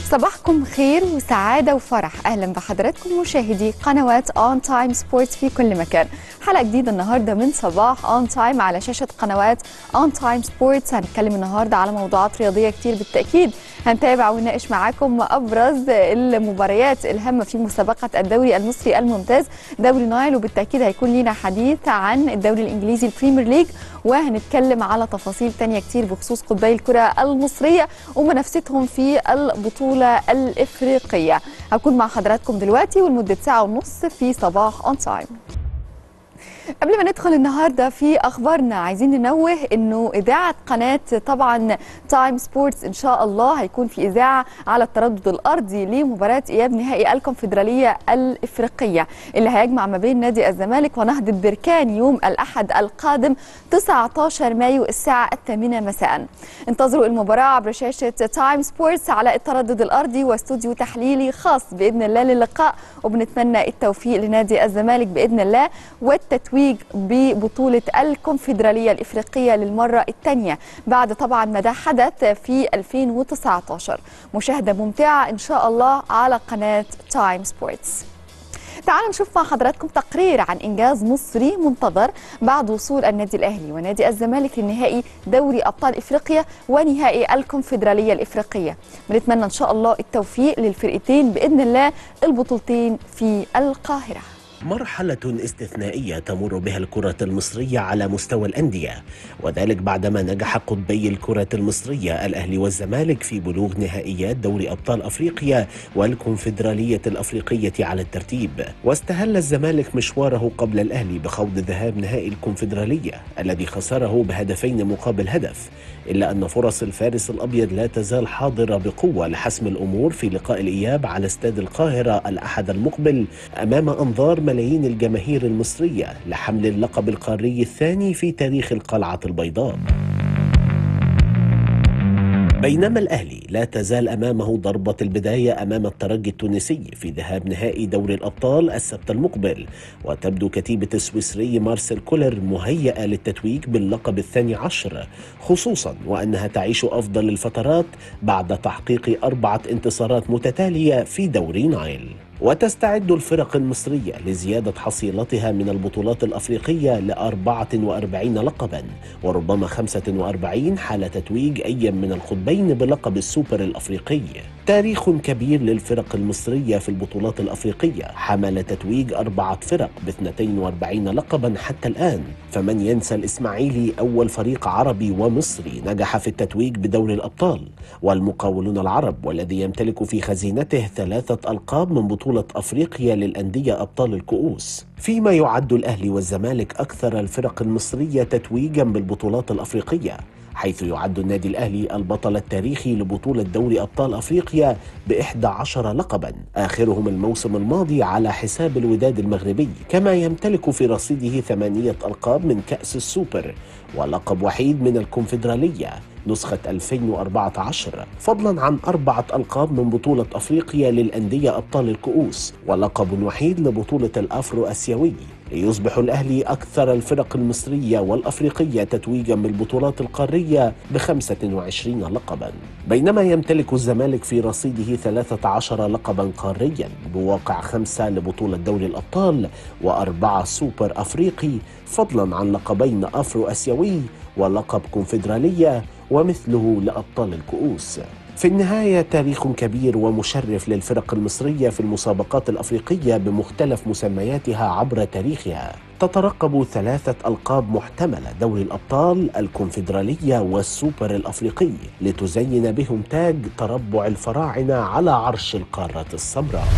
صباحكم خير وسعادة وفرح أهلا بحضراتكم مشاهدي قنوات أون تايم سبورتس في كل مكان حلقة جديدة النهاردة من صباح أون تايم على شاشة قنوات أون تايم سبورتس هنتكلم النهاردة على موضوعات رياضية كتير بالتأكيد هنتابع ونناقش معاكم أبرز المباريات الهامة في مسابقة الدوري المصري الممتاز دوري نايل وبالتأكيد هيكون لينا حديث عن الدوري الإنجليزي البريمير ليج وهنتكلم على تفاصيل تانية كتير بخصوص قطبي الكرة المصرية ومنافستهم في البطولة الإفريقية هكون مع حضراتكم دلوقتي ولمدة ساعة ونص في صباح أون تايم قبل ما ندخل النهارده في اخبارنا عايزين ننوه انه اذاعه قناه طبعا تايم سبورتس ان شاء الله هيكون في اذاعه على التردد الارضي لمباراه اياب نهائي الكونفدراليه الافريقيه اللي هيجمع ما بين نادي الزمالك ونهضه بركان يوم الاحد القادم 19 مايو الساعه الثامنه مساء انتظروا المباراه عبر شاشه تايم سبورتس على التردد الارضي واستوديو تحليلي خاص باذن الله للقاء وبنتمنى التوفيق لنادي الزمالك باذن الله والتتويج التتويج ببطولة الكونفدرالية الإفريقية للمرة الثانية بعد طبعا ما ده حدث في 2019 مشاهدة ممتعة إن شاء الله على قناة تايم سبورتس تعالوا نشوف مع حضراتكم تقرير عن انجاز مصري منتظر بعد وصول النادي الاهلي ونادي الزمالك لنهائي دوري ابطال افريقيا ونهائي الكونفدراليه الافريقيه بنتمنى ان شاء الله التوفيق للفرقتين باذن الله البطولتين في القاهره مرحلة استثنائية تمر بها الكرة المصرية على مستوى الأندية وذلك بعدما نجح قطبي الكرة المصرية الأهلي والزمالك في بلوغ نهائيات دوري أبطال أفريقيا والكونفدرالية الأفريقية على الترتيب واستهل الزمالك مشواره قبل الأهلي بخوض ذهاب نهائي الكونفدرالية الذي خسره بهدفين مقابل هدف إلا أن فرص الفارس الأبيض لا تزال حاضرة بقوة لحسم الأمور في لقاء الإياب على استاد القاهرة الأحد المقبل أمام أنظار ملايين الجماهير المصرية لحمل اللقب القاري الثاني في تاريخ القلعة البيضاء بينما الأهلي لا تزال أمامه ضربة البداية أمام الترجي التونسي في ذهاب نهائي دوري الأبطال السبت المقبل وتبدو كتيبة السويسري مارسيل كولر مهيئة للتتويج باللقب الثاني عشر خصوصا وأنها تعيش أفضل الفترات بعد تحقيق أربعة انتصارات متتالية في دوري نايل وتستعد الفرق المصرية لزيادة حصيلتها من البطولات الأفريقية ل 44 لقبا وربما 45 حال تتويج أي من القطبين بلقب السوبر الأفريقي تاريخ كبير للفرق المصرية في البطولات الأفريقية حمل تتويج أربعة فرق ب 42 لقبا حتى الآن فمن ينسى الإسماعيلي أول فريق عربي ومصري نجح في التتويج بدوري الأبطال والمقاولون العرب والذي يمتلك في خزينته ثلاثة ألقاب من بطولة أفريقيا للأندية أبطال الكؤوس فيما يعد الأهلي والزمالك أكثر الفرق المصرية تتويجا بالبطولات الأفريقية حيث يعد النادي الأهلي البطل التاريخي لبطولة دوري أبطال أفريقيا بإحدى عشر لقبا آخرهم الموسم الماضي على حساب الوداد المغربي كما يمتلك في رصيده ثمانية ألقاب من كأس السوبر ولقب وحيد من الكونفدرالية نسخة 2014 فضلا عن أربعة ألقاب من بطولة أفريقيا للأندية أبطال الكؤوس ولقب وحيد لبطولة الأفرو أسيوي ليصبح الأهلي أكثر الفرق المصرية والأفريقية تتويجا بالبطولات القارية ب 25 لقبا بينما يمتلك الزمالك في رصيده 13 لقبا قاريا بواقع خمسة لبطولة دوري الأبطال وأربعة سوبر أفريقي فضلا عن لقبين أفرو أسيوي ولقب كونفدرالية ومثله لأبطال الكؤوس في النهاية تاريخ كبير ومشرف للفرق المصرية في المسابقات الأفريقية بمختلف مسمياتها عبر تاريخها تترقب ثلاثة ألقاب محتملة دوري الأبطال الكونفدرالية والسوبر الأفريقي لتزين بهم تاج تربع الفراعنة على عرش القارة السمراء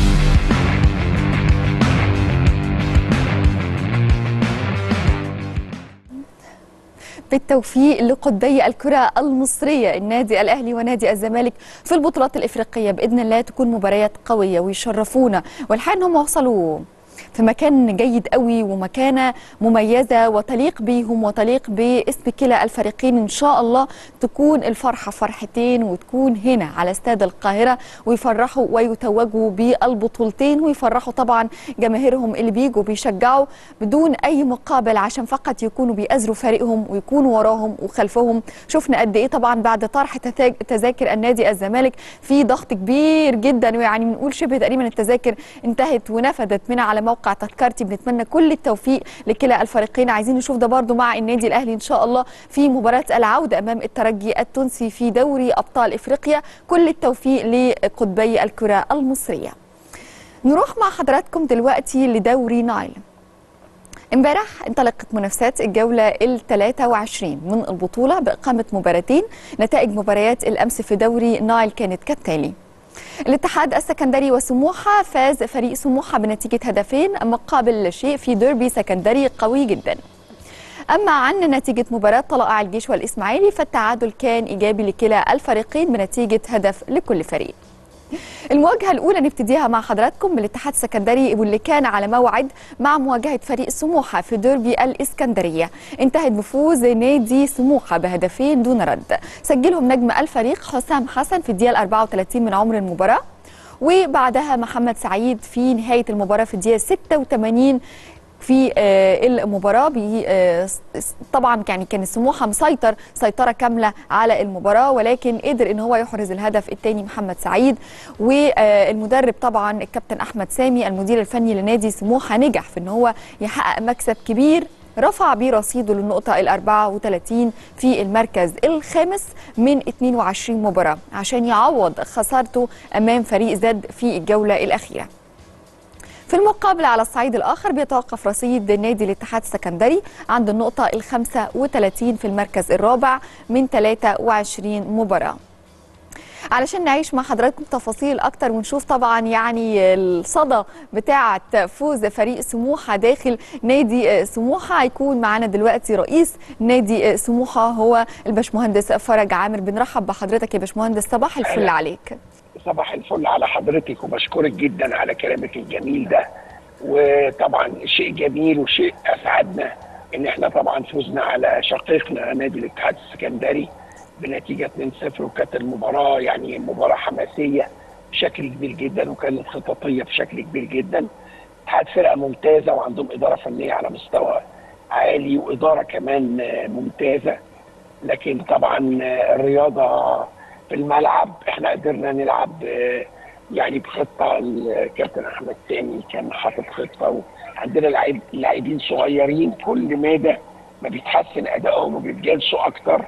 بالتوفيق لقطبي الكرة المصرية النادي الأهلي ونادي الزمالك في البطولات الإفريقية بإذن الله تكون مباريات قوية ويشرفونا والحقيقة أنهم وصلوا في مكان جيد قوي ومكانه مميزه وتليق بيهم وتليق باسم كلا الفريقين ان شاء الله تكون الفرحه فرحتين وتكون هنا على استاد القاهره ويفرحوا ويتوجوا بالبطولتين ويفرحوا طبعا جماهيرهم اللي بيجوا بيشجعوا بدون اي مقابل عشان فقط يكونوا بيأزروا فريقهم ويكونوا وراهم وخلفهم شفنا قد ايه طبعا بعد طرح تذاكر النادي الزمالك في ضغط كبير جدا ويعني بنقول شبه تقريبا التذاكر انتهت ونفذت من على موقع تذكرتي بنتمنى كل التوفيق لكلا الفريقين عايزين نشوف ده برضو مع النادي الاهلي ان شاء الله في مباراه العوده امام الترجي التونسي في دوري ابطال افريقيا كل التوفيق لقطبي الكره المصريه نروح مع حضراتكم دلوقتي لدوري نايل امبارح انطلقت منافسات الجولة ال 23 من البطولة بإقامة مباراتين نتائج مباريات الأمس في دوري نايل كانت كالتالي الاتحاد السكندري وسموحة فاز فريق سموحة بنتيجة هدفين مقابل لا شيء في ديربي سكندري قوي جدا أما عن نتيجة مباراة طلائع الجيش والإسماعيلي فالتعادل كان إيجابي لكلا الفريقين بنتيجة هدف لكل فريق المواجهة الأولى نبتديها مع حضراتكم بالاتحاد السكندري واللي كان على موعد مع مواجهة فريق سموحة في ديربي الإسكندرية انتهت بفوز نادي سموحة بهدفين دون رد سجلهم نجم الفريق حسام حسن في الدقيقة 34 من عمر المباراة وبعدها محمد سعيد في نهاية المباراة في الدقيقة 86 في المباراه طبعا يعني كان سموحه مسيطر سيطره كامله على المباراه ولكن قدر ان هو يحرز الهدف الثاني محمد سعيد والمدرب طبعا الكابتن احمد سامي المدير الفني لنادي سموحه نجح في ان هو يحقق مكسب كبير رفع بيه رصيده للنقطة ال 34 في المركز الخامس من 22 مباراة عشان يعوض خسارته أمام فريق زد في الجولة الأخيرة في المقابل على الصعيد الآخر بيتوقف رصيد نادي الاتحاد السكندري عند النقطة ال 35 في المركز الرابع من 23 مباراة علشان نعيش مع حضراتكم تفاصيل اكتر ونشوف طبعا يعني الصدى بتاعه فوز فريق سموحه داخل نادي سموحه هيكون معانا دلوقتي رئيس نادي سموحه هو الباشمهندس فرج عامر بنرحب بحضرتك يا باشمهندس صباح الفل عليك صباح الفل على حضرتك وبشكرك جدا على كلامك الجميل ده وطبعا شيء جميل وشيء اسعدنا ان احنا طبعا فزنا على شقيقنا نادي الاتحاد السكندري بنتيجه 2-0 وكانت المباراه يعني مباراه حماسيه بشكل كبير جدا وكانت خططيه بشكل كبير جدا الاتحاد فرقه ممتازه وعندهم اداره فنيه على مستوى عالي واداره كمان ممتازه لكن طبعا الرياضه في الملعب احنا قدرنا نلعب يعني بخطه الكابتن احمد سامي كان حاطط خطه وعندنا لعيب لاعبين صغيرين كل مدى ما بيتحسن ادائهم وبيتجلسوا اكتر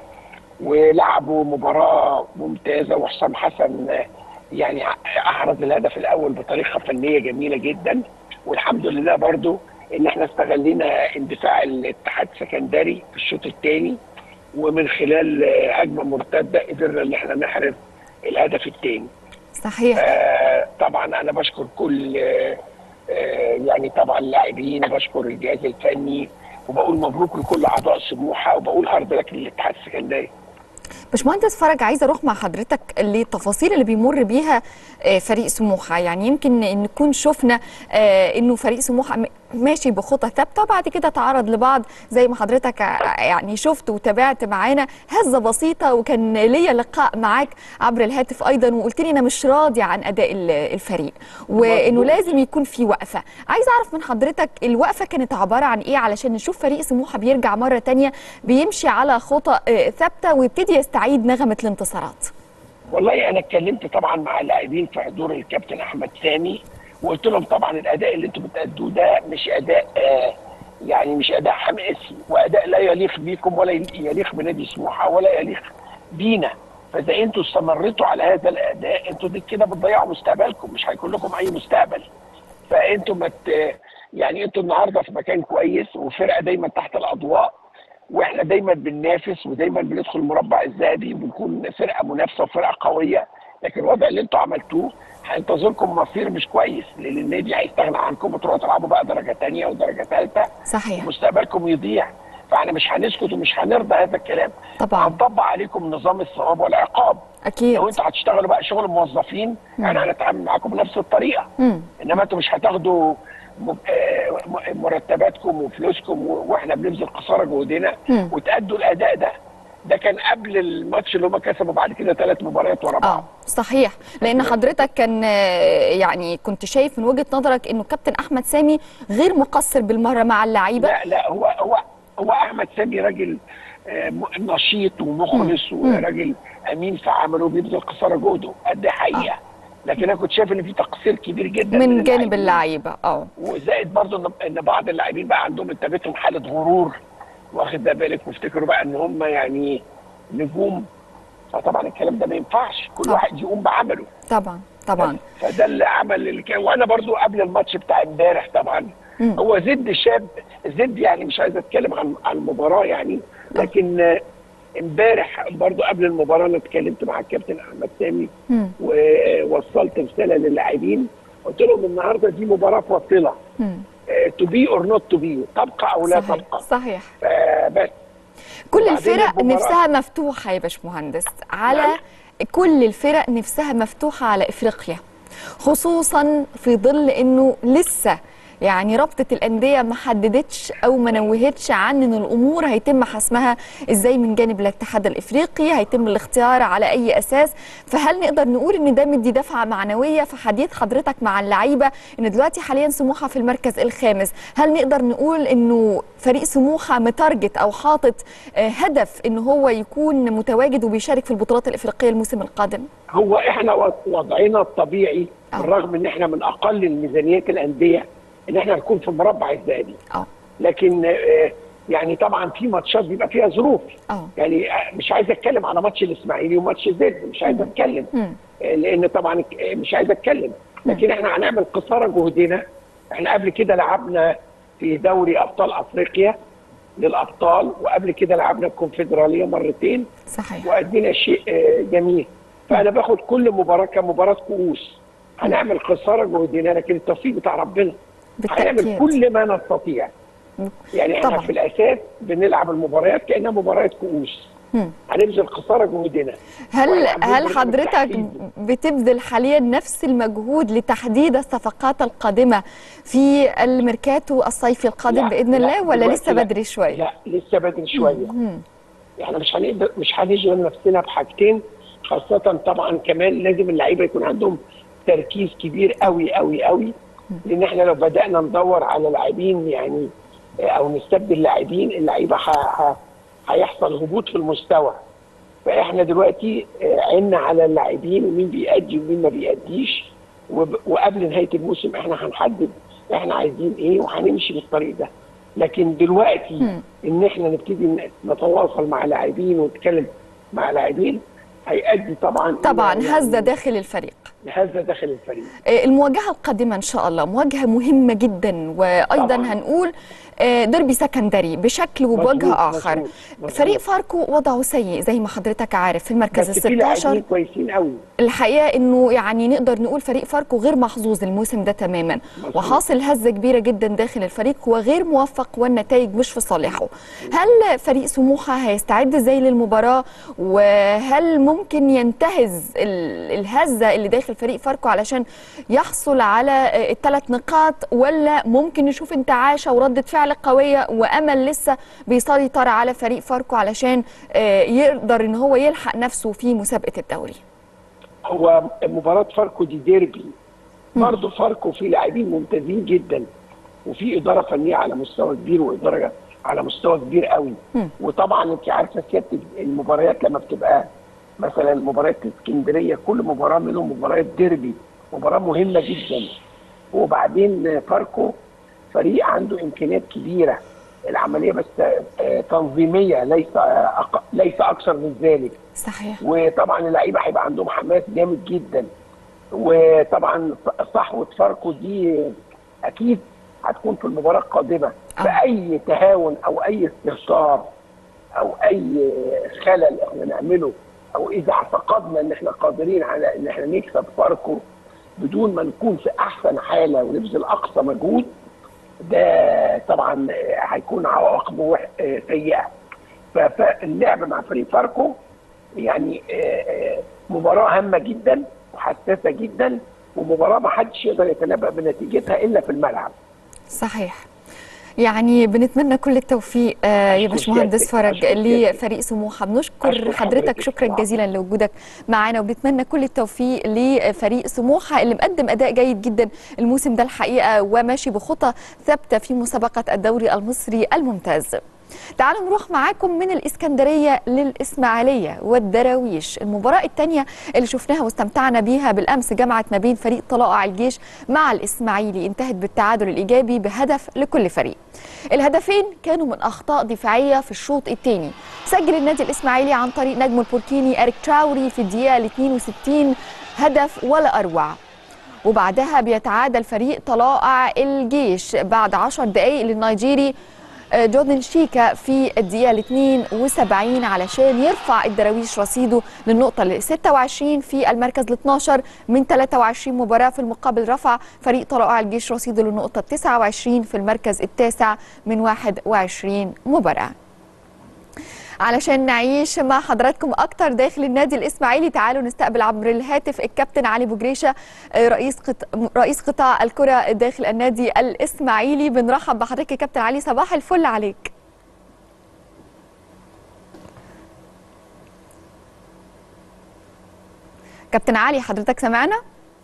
ولعبوا مباراه ممتازه وحسام حسن يعني احرز الهدف الاول بطريقه فنيه جميله جدا والحمد لله برضو ان احنا استغلينا اندفاع الاتحاد السكندري في الشوط الثاني ومن خلال هجمه مرتده قدرنا ان احنا نحرز الهدف الثاني. صحيح. آه طبعا انا بشكر كل آه يعني طبعا اللاعبين وبشكر الجهاز الفني وبقول مبروك لكل اعضاء سموحه وبقول هارد لك للاتحاد السكندري. باشمهندس فرج عايزه اروح مع حضرتك للتفاصيل اللي بيمر بيها فريق سموحه يعني يمكن نكون شفنا انه فريق سموحه ماشي بخطى ثابته وبعد كده تعرض لبعض زي ما حضرتك يعني شفت وتابعت معانا هزه بسيطه وكان ليا لقاء معاك عبر الهاتف ايضا وقلت لي انا مش راضي عن اداء الفريق وانه لازم يكون في وقفه عايز اعرف من حضرتك الوقفه كانت عباره عن ايه علشان نشوف فريق سموحه بيرجع مره تانية بيمشي على خطى ثابته ويبتدي يستعيد نغمه الانتصارات والله انا اتكلمت طبعا مع اللاعبين في حضور الكابتن احمد سامي وقلت لهم طبعا الاداء اللي انتم بتادوه ده مش اداء آه يعني مش اداء حماسي واداء لا يليق بيكم ولا يليق بنادي سموحه ولا يليق بينا فاذا انتوا استمرتوا على هذا الاداء انتوا كده بتضيعوا مستقبلكم مش هيكون لكم اي مستقبل فانتوا مت يعني انتوا النهارده في مكان كويس وفرقه دايما تحت الاضواء واحنا دايما بننافس ودايما بندخل المربع الذهبي وبنكون فرقه منافسه وفرقه قويه لكن الوضع اللي انتوا عملتوه هينتظركم مصير مش كويس لان النادي هيستغنى عنكم وتروحوا تلعبوا بقى درجه ثانيه ودرجه ثالثه صحيح مستقبلكم يضيع فاحنا مش هنسكت ومش هنرضى هذا الكلام طبعا هنطبق عليكم نظام الثواب والعقاب اكيد لو انتوا هتشتغلوا بقى شغل موظفين احنا هنتعامل معاكم بنفس الطريقه مم. انما انتوا مش هتاخدوا م- آه، م- مرتباتكم وفلوسكم و- واحنا بنبذل قصارى جهدنا مم. وتأدوا الاداء ده ده كان قبل الماتش اللي هم كسبوا بعد كده ثلاث مباريات ورا بعض اه صحيح لان حضرتك كان آه، يعني كنت شايف من وجهه نظرك انه كابتن احمد سامي غير مقصر بالمره مع اللعيبه لا لا هو هو هو احمد سامي راجل آه، م- نشيط ومخلص وراجل امين في عمله وبيبذل قصارى جهده دي حقيقه لكن انا كنت شايف ان في تقصير كبير جدا من جانب اللاعبين. اللعيبه اه وزائد برضه ان ان بعض اللاعبين بقى عندهم انتابتهم حاله غرور واخد ده بالك وافتكروا بقى ان هم يعني نجوم فطبعا الكلام ده ما ينفعش كل طبعا. واحد يقوم بعمله طبعا طبعا فده اللي عمل اللي كان وانا برضو قبل الماتش بتاع امبارح طبعا مم. هو زد شاب زد يعني مش عايز اتكلم عن عن المباراه يعني لكن آه، امبارح برضو قبل المباراه انا اتكلمت مع الكابتن احمد سامي مم. ووصلت رساله للاعبين قلت لهم النهارده دي مباراه فاصله مم. تو بي اور نوت تو بي تبقى او لا صحيح تبقى صحيح فبس كل وبعدين الفرق المباراة- نفسها مفتوحه يا باشمهندس على نعم. كل الفرق نفسها مفتوحه على افريقيا خصوصا في ظل انه لسه يعني رابطه الانديه ما حددتش او ما نوهتش عن ان الامور هيتم حسمها ازاي من جانب الاتحاد الافريقي هيتم الاختيار على اي اساس فهل نقدر نقول ان ده مدي دفعه معنويه في حديث حضرتك مع اللعيبه ان دلوقتي حاليا سموحه في المركز الخامس هل نقدر نقول انه فريق سموحه متارجت او حاطط آه، هدف ان هو يكون متواجد وبيشارك في البطولات الافريقيه الموسم القادم هو احنا و- وضعنا الطبيعي آه. بالرغم ان احنا من اقل الميزانيات الانديه ان احنا نكون في المربع الذهبي اه لكن آه، يعني طبعا في ماتشات بيبقى فيها ظروف اه يعني آه، مش عايز اتكلم على ماتش الاسماعيلي وماتش زد مش عايز اتكلم مم. آه، لان طبعا آه، مش عايز اتكلم لكن احنا هنعمل قصارى جهدنا احنا قبل كده لعبنا في دوري ابطال افريقيا للابطال وقبل كده لعبنا الكونفدراليه مرتين صحيح وادينا شيء آه، جميل فانا باخد كل مباراه كمباراه كؤوس هنعمل قصارى جهدنا لكن التوفيق بتاع ربنا هنعمل بالتاكيد كل ما نستطيع يعني احنا طبعا. في الاساس بنلعب المباريات كانها مباريات كؤوس مم. هنبذل قصارى جهدنا هل وإحنا عاملين هل برنامج حضرتك تحديد. بتبذل حاليا نفس المجهود لتحديد الصفقات القادمه في الميركاتو الصيفي القادم لا، باذن لا، الله ولا دلوقتي لسه لا. بدري شويه؟ لا لسه بدري شويه مم. احنا مش هنقدر مش هنشغل نفسنا بحاجتين خاصة طبعا كمان لازم اللعيبة يكون عندهم تركيز كبير قوي قوي قوي لان احنا لو بدأنا ندور على لاعبين يعني اه، او نستبدل لاعبين اللعيبة ه- ه- هيحصل هبوط في المستوى فاحنا دلوقتي اه، عنا على اللاعبين ومين بيأدي ومين ما بيأديش وب- وقبل نهاية الموسم احنا هنحدد احنا عايزين ايه وهنمشي بالطريق ده لكن دلوقتي مم. ان احنا نبتدي ن- نتواصل مع لاعبين ونتكلم مع لاعبين هيؤدي طبعا طبعا إلى هزه يعني داخل الفريق هزه داخل الفريق آه، المواجهة القادمة إن شاء الله مواجهة مهمة جدا وأيضا طبعاً. هنقول آه، ديربي سكندري بشكل وبوجه مظبوط، آخر مظبوط، مظبوط. فريق فاركو وضعه سيء زي ما حضرتك عارف في المركز بس في ال 16 لاعبين كويسين قوي الحقيقه انه يعني نقدر نقول فريق فاركو غير محظوظ الموسم ده تماما مظبوط. وحاصل هزه كبيره جدا داخل الفريق وغير موفق والنتائج مش في صالحه هل فريق سموحه هيستعد ازاي للمباراه وهل ممكن ينتهز ال- الهزه اللي داخل فريق فاركو علشان يحصل على الثلاث نقاط ولا ممكن نشوف انتعاشه وردة فعل قويه وامل لسه بيسيطر على فريق فاركو علشان آه، يقدر ان هو يلحق نفسه في مسابقه الدوري هو مباراه فاركو دي ديربي برضه فاركو فيه لاعبين ممتازين جدا وفي اداره فنيه على مستوى كبير واداره على مستوى كبير قوي مم. وطبعا انت عارفه سياده المباريات لما بتبقى مثلا مباريات اسكندريه كل مباراه منهم مباريات ديربي مباراه مهمه جدا وبعدين فاركو فريق عنده امكانيات كبيره العمليه بس آه، تنظيميه ليس آه، أق- ليس اكثر من ذلك صحيح وطبعا اللعيبه هيبقى عندهم حماس جامد جدا وطبعا صحوه فاركو دي اكيد هتكون في المباراه القادمه آه. فاي تهاون او اي استهتار او اي خلل احنا نعمله او اذا اعتقدنا ان احنا قادرين على ان احنا نكسب فاركو بدون ما نكون في احسن حاله ونبذل اقصى مجهود ده طبعا هيكون عواقبه وح- سيئه ف- فاللعب مع فريق فاركو يعني آه، آه، مباراه هامه جدا وحساسه جدا ومباراه ما حدش يقدر يتنبأ بنتيجتها الا في الملعب صحيح يعني بنتمنى كل التوفيق آه يا أشكر باشمهندس سيادتك، فرج أشكر سيادتك. لفريق سموحه بنشكر أشكر حضرتك حضرتك شكرا طبعاً. جزيلا لوجودك معانا وبنتمنى كل التوفيق لفريق سموحه اللي مقدم اداء جيد جدا الموسم ده الحقيقه وماشي بخطى ثابته في مسابقه الدوري المصري الممتاز تعالوا نروح معاكم من الإسكندرية للإسماعيلية والدراويش المباراة الثانية اللي شفناها واستمتعنا بيها بالأمس جمعت ما بين فريق طلائع الجيش مع الإسماعيلي انتهت بالتعادل الإيجابي بهدف لكل فريق الهدفين كانوا من أخطاء دفاعية في الشوط الثاني سجل النادي الإسماعيلي عن طريق نجمه البوركيني إريك تراوري في الدقيقة ال 62 هدف ولا أروع وبعدها بيتعادل فريق طلائع الجيش بعد 10 دقائق للنيجيري آه، جوردن شيكا في الدقيقة ال 72 علشان يرفع الدراويش رصيده للنقطة ال 26 في المركز ال 12 من 23 مباراة في المقابل رفع فريق طلائع الجيش رصيده للنقطة 29 في المركز التاسع من 21 مباراة علشان نعيش مع حضراتكم اكتر داخل النادي الاسماعيلي تعالوا نستقبل عبر الهاتف الكابتن علي بوجريشه آه، رئيس قط... رئيس قطاع الكره داخل النادي الاسماعيلي بنرحب بحضرتك يا كابتن علي صباح الفل عليك كابتن علي حضرتك سمعنا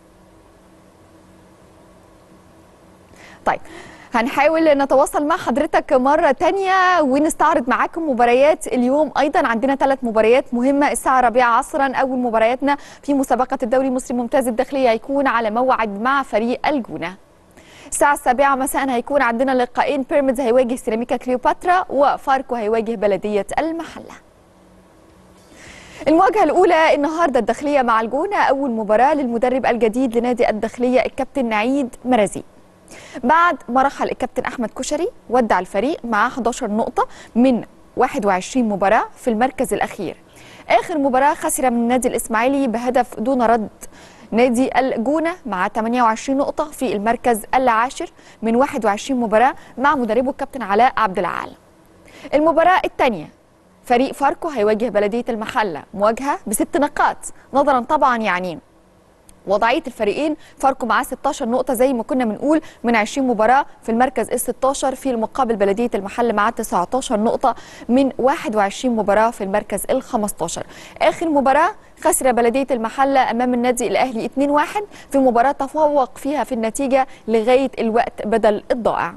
طيب هنحاول نتواصل مع حضرتك مرة تانية ونستعرض معاكم مباريات اليوم أيضا عندنا ثلاث مباريات مهمة الساعة الرابعة عصرا أول مبارياتنا في مسابقة الدوري المصري الممتاز الداخلية هيكون على موعد مع فريق الجونة الساعة السابعة مساء هيكون عندنا لقاءين بيراميدز هيواجه سيراميكا كليوباترا وفاركو هيواجه بلدية المحلة المواجهة الأولى النهاردة الداخلية مع الجونة أول مباراة للمدرب الجديد لنادي الداخلية الكابتن نعيد مرازي بعد ما رحل الكابتن احمد كشري ودع الفريق مع 11 نقطه من 21 مباراه في المركز الاخير اخر مباراه خسر من النادي الاسماعيلي بهدف دون رد نادي الجونه مع 28 نقطه في المركز العاشر من 21 مباراه مع مدربه الكابتن علاء عبد العال المباراه الثانيه فريق فاركو هيواجه بلديه المحله مواجهه بست نقاط نظرا طبعا يعني وضعيه الفريقين فاركو معاه 16 نقطه زي ما كنا بنقول من 20 مباراه في المركز ال 16 في المقابل بلديه المحل معاه 19 نقطه من 21 مباراه في المركز ال 15 اخر مباراه خسر بلديه المحله امام النادي الاهلي 2-1 في مباراه تفوق فيها في النتيجه لغايه الوقت بدل الضائع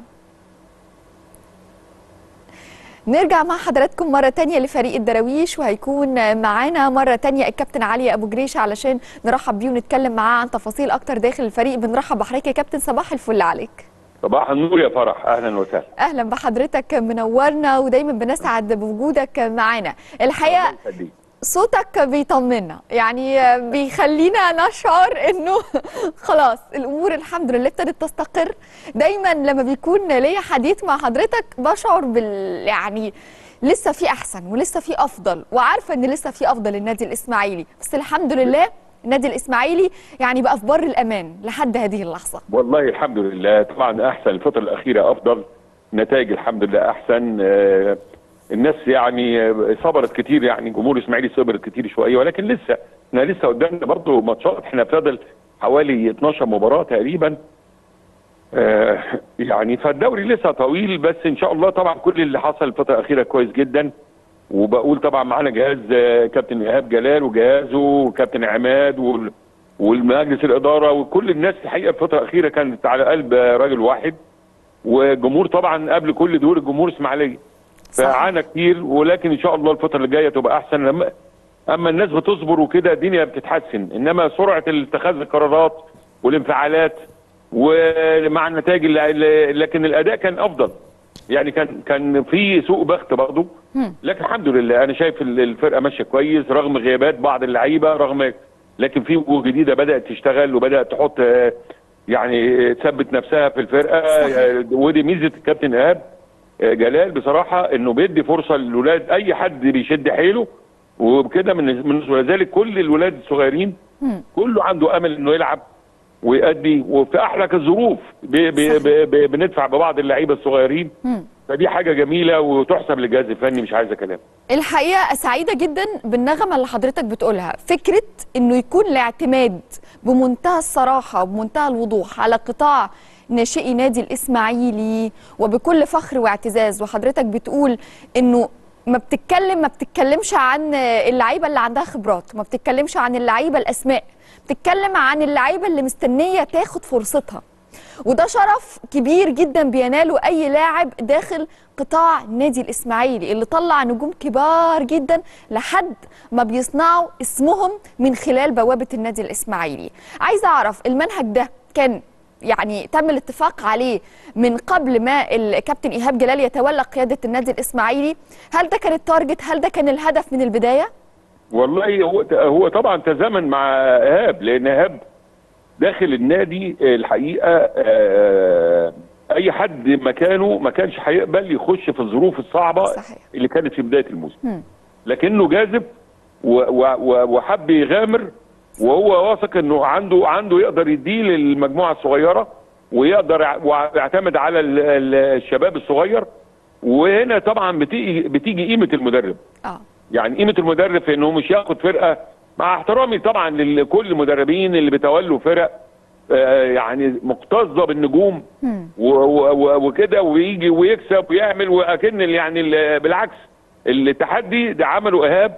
نرجع مع حضراتكم مرة تانية لفريق الدراويش وهيكون معانا مرة تانية الكابتن علي أبو جريش علشان نرحب بيه ونتكلم معاه عن تفاصيل أكتر داخل الفريق بنرحب بحضرتك يا كابتن صباح الفل عليك صباح النور يا فرح اهلا وسهلا أهلا بحضرتك منورنا ودايما بنسعد بوجودك معانا الحقيقة الله يخليك. صوتك بيطمنا يعني بيخلينا نشعر انه خلاص الامور الحمد لله ابتدت تستقر دايما لما بيكون ليا حديث مع حضرتك بشعر بال يعني لسه في احسن ولسه في افضل وعارفه ان لسه في افضل للنادي الاسماعيلي بس الحمد لله النادي الاسماعيلي يعني بقى في بر الامان لحد هذه اللحظه والله الحمد لله طبعا احسن الفتره الاخيره افضل نتائج الحمد لله احسن آه، الناس يعني آه، صبرت كتير يعني جمهور الاسماعيلي صبرت كتير شويه ولكن لسه احنا لسه قدامنا برضه ماتشات احنا فاضل حوالي 12 مباراه تقريبا آه، يعني فالدوري لسه طويل بس ان شاء الله طبعا كل اللي حصل الفتره الاخيره كويس جدا وبقول طبعا معانا جهاز آه، كابتن ايهاب جلال وجهازه وكابتن عماد وال- والمجلس الاداره وكل الناس الحقيقه الفتره الاخيره كانت على قلب آه، راجل واحد والجمهور طبعا قبل كل دول الجمهور اسماعيليه صح. فعانى كتير ولكن ان شاء الله الفتره اللي جايه تبقى احسن لما اما الناس بتصبر وكده الدنيا بتتحسن انما سرعه اتخاذ القرارات والانفعالات ومع النتائج اللي- اللي- لكن الاداء كان افضل يعني كان كان في سوء بخت برضه لكن الحمد لله انا شايف ال- الفرقه ماشيه كويس رغم غيابات بعض اللعيبه رغم لكن في وجوه جديده بدات تشتغل وبدات تحط آه، يعني آه، تثبت نفسها في الفرقه صحيح. آه، ودي ميزه الكابتن ايهاب آه، جلال بصراحه انه بيدي فرصه للولاد اي حد بيشد حيله وبكده من من ولذلك كل الولاد الصغيرين كله عنده امل انه يلعب ويأدي وفي احلك الظروف بي بي بي بي بندفع ببعض اللعيبه الصغيرين فدي حاجه جميله وتحسب للجهاز الفني مش عايزه كلام الحقيقه سعيده جدا بالنغمه اللي حضرتك بتقولها فكره انه يكون الاعتماد بمنتهى الصراحه وبمنتهى الوضوح على قطاع ناشئي نادي الاسماعيلي وبكل فخر واعتزاز وحضرتك بتقول انه ما بتتكلم ما بتتكلمش عن اللعيبه اللي عندها خبرات ما بتتكلمش عن اللعيبه الاسماء بتتكلم عن اللعيبه اللي مستنيه تاخد فرصتها وده شرف كبير جدا بيناله اي لاعب داخل قطاع النادي الاسماعيلي اللي طلع نجوم كبار جدا لحد ما بيصنعوا اسمهم من خلال بوابه النادي الاسماعيلي عايزه اعرف المنهج ده كان يعني تم الاتفاق عليه من قبل ما الكابتن ايهاب جلال يتولى قياده النادي الاسماعيلي هل ده كان التارجت هل ده كان الهدف من البدايه والله هو هو طبعا تزامن مع ايهاب لان ايهاب داخل النادي الحقيقه آه، اي حد مكانه ما كانش هيقبل يخش في الظروف الصعبه صحيح. اللي كانت في بدايه الموسم مم. لكنه جاذب و- و- و- وحب يغامر وهو واثق انه عنده عنده يقدر يديه للمجموعه الصغيره ويقدر يع- ويعتمد على ال- ال- الشباب الصغير وهنا طبعا بتيجي بتيجي قيمه المدرب اه يعني قيمه المدرب في انه مش ياخد فرقه مع احترامي طبعا لكل المدربين اللي بيتولوا فرق آه، يعني مكتظه بالنجوم مم. و- و- و- وكده ويجي ويكسب ويعمل واكن يعني ال- بالعكس التحدي ده عمله ايهاب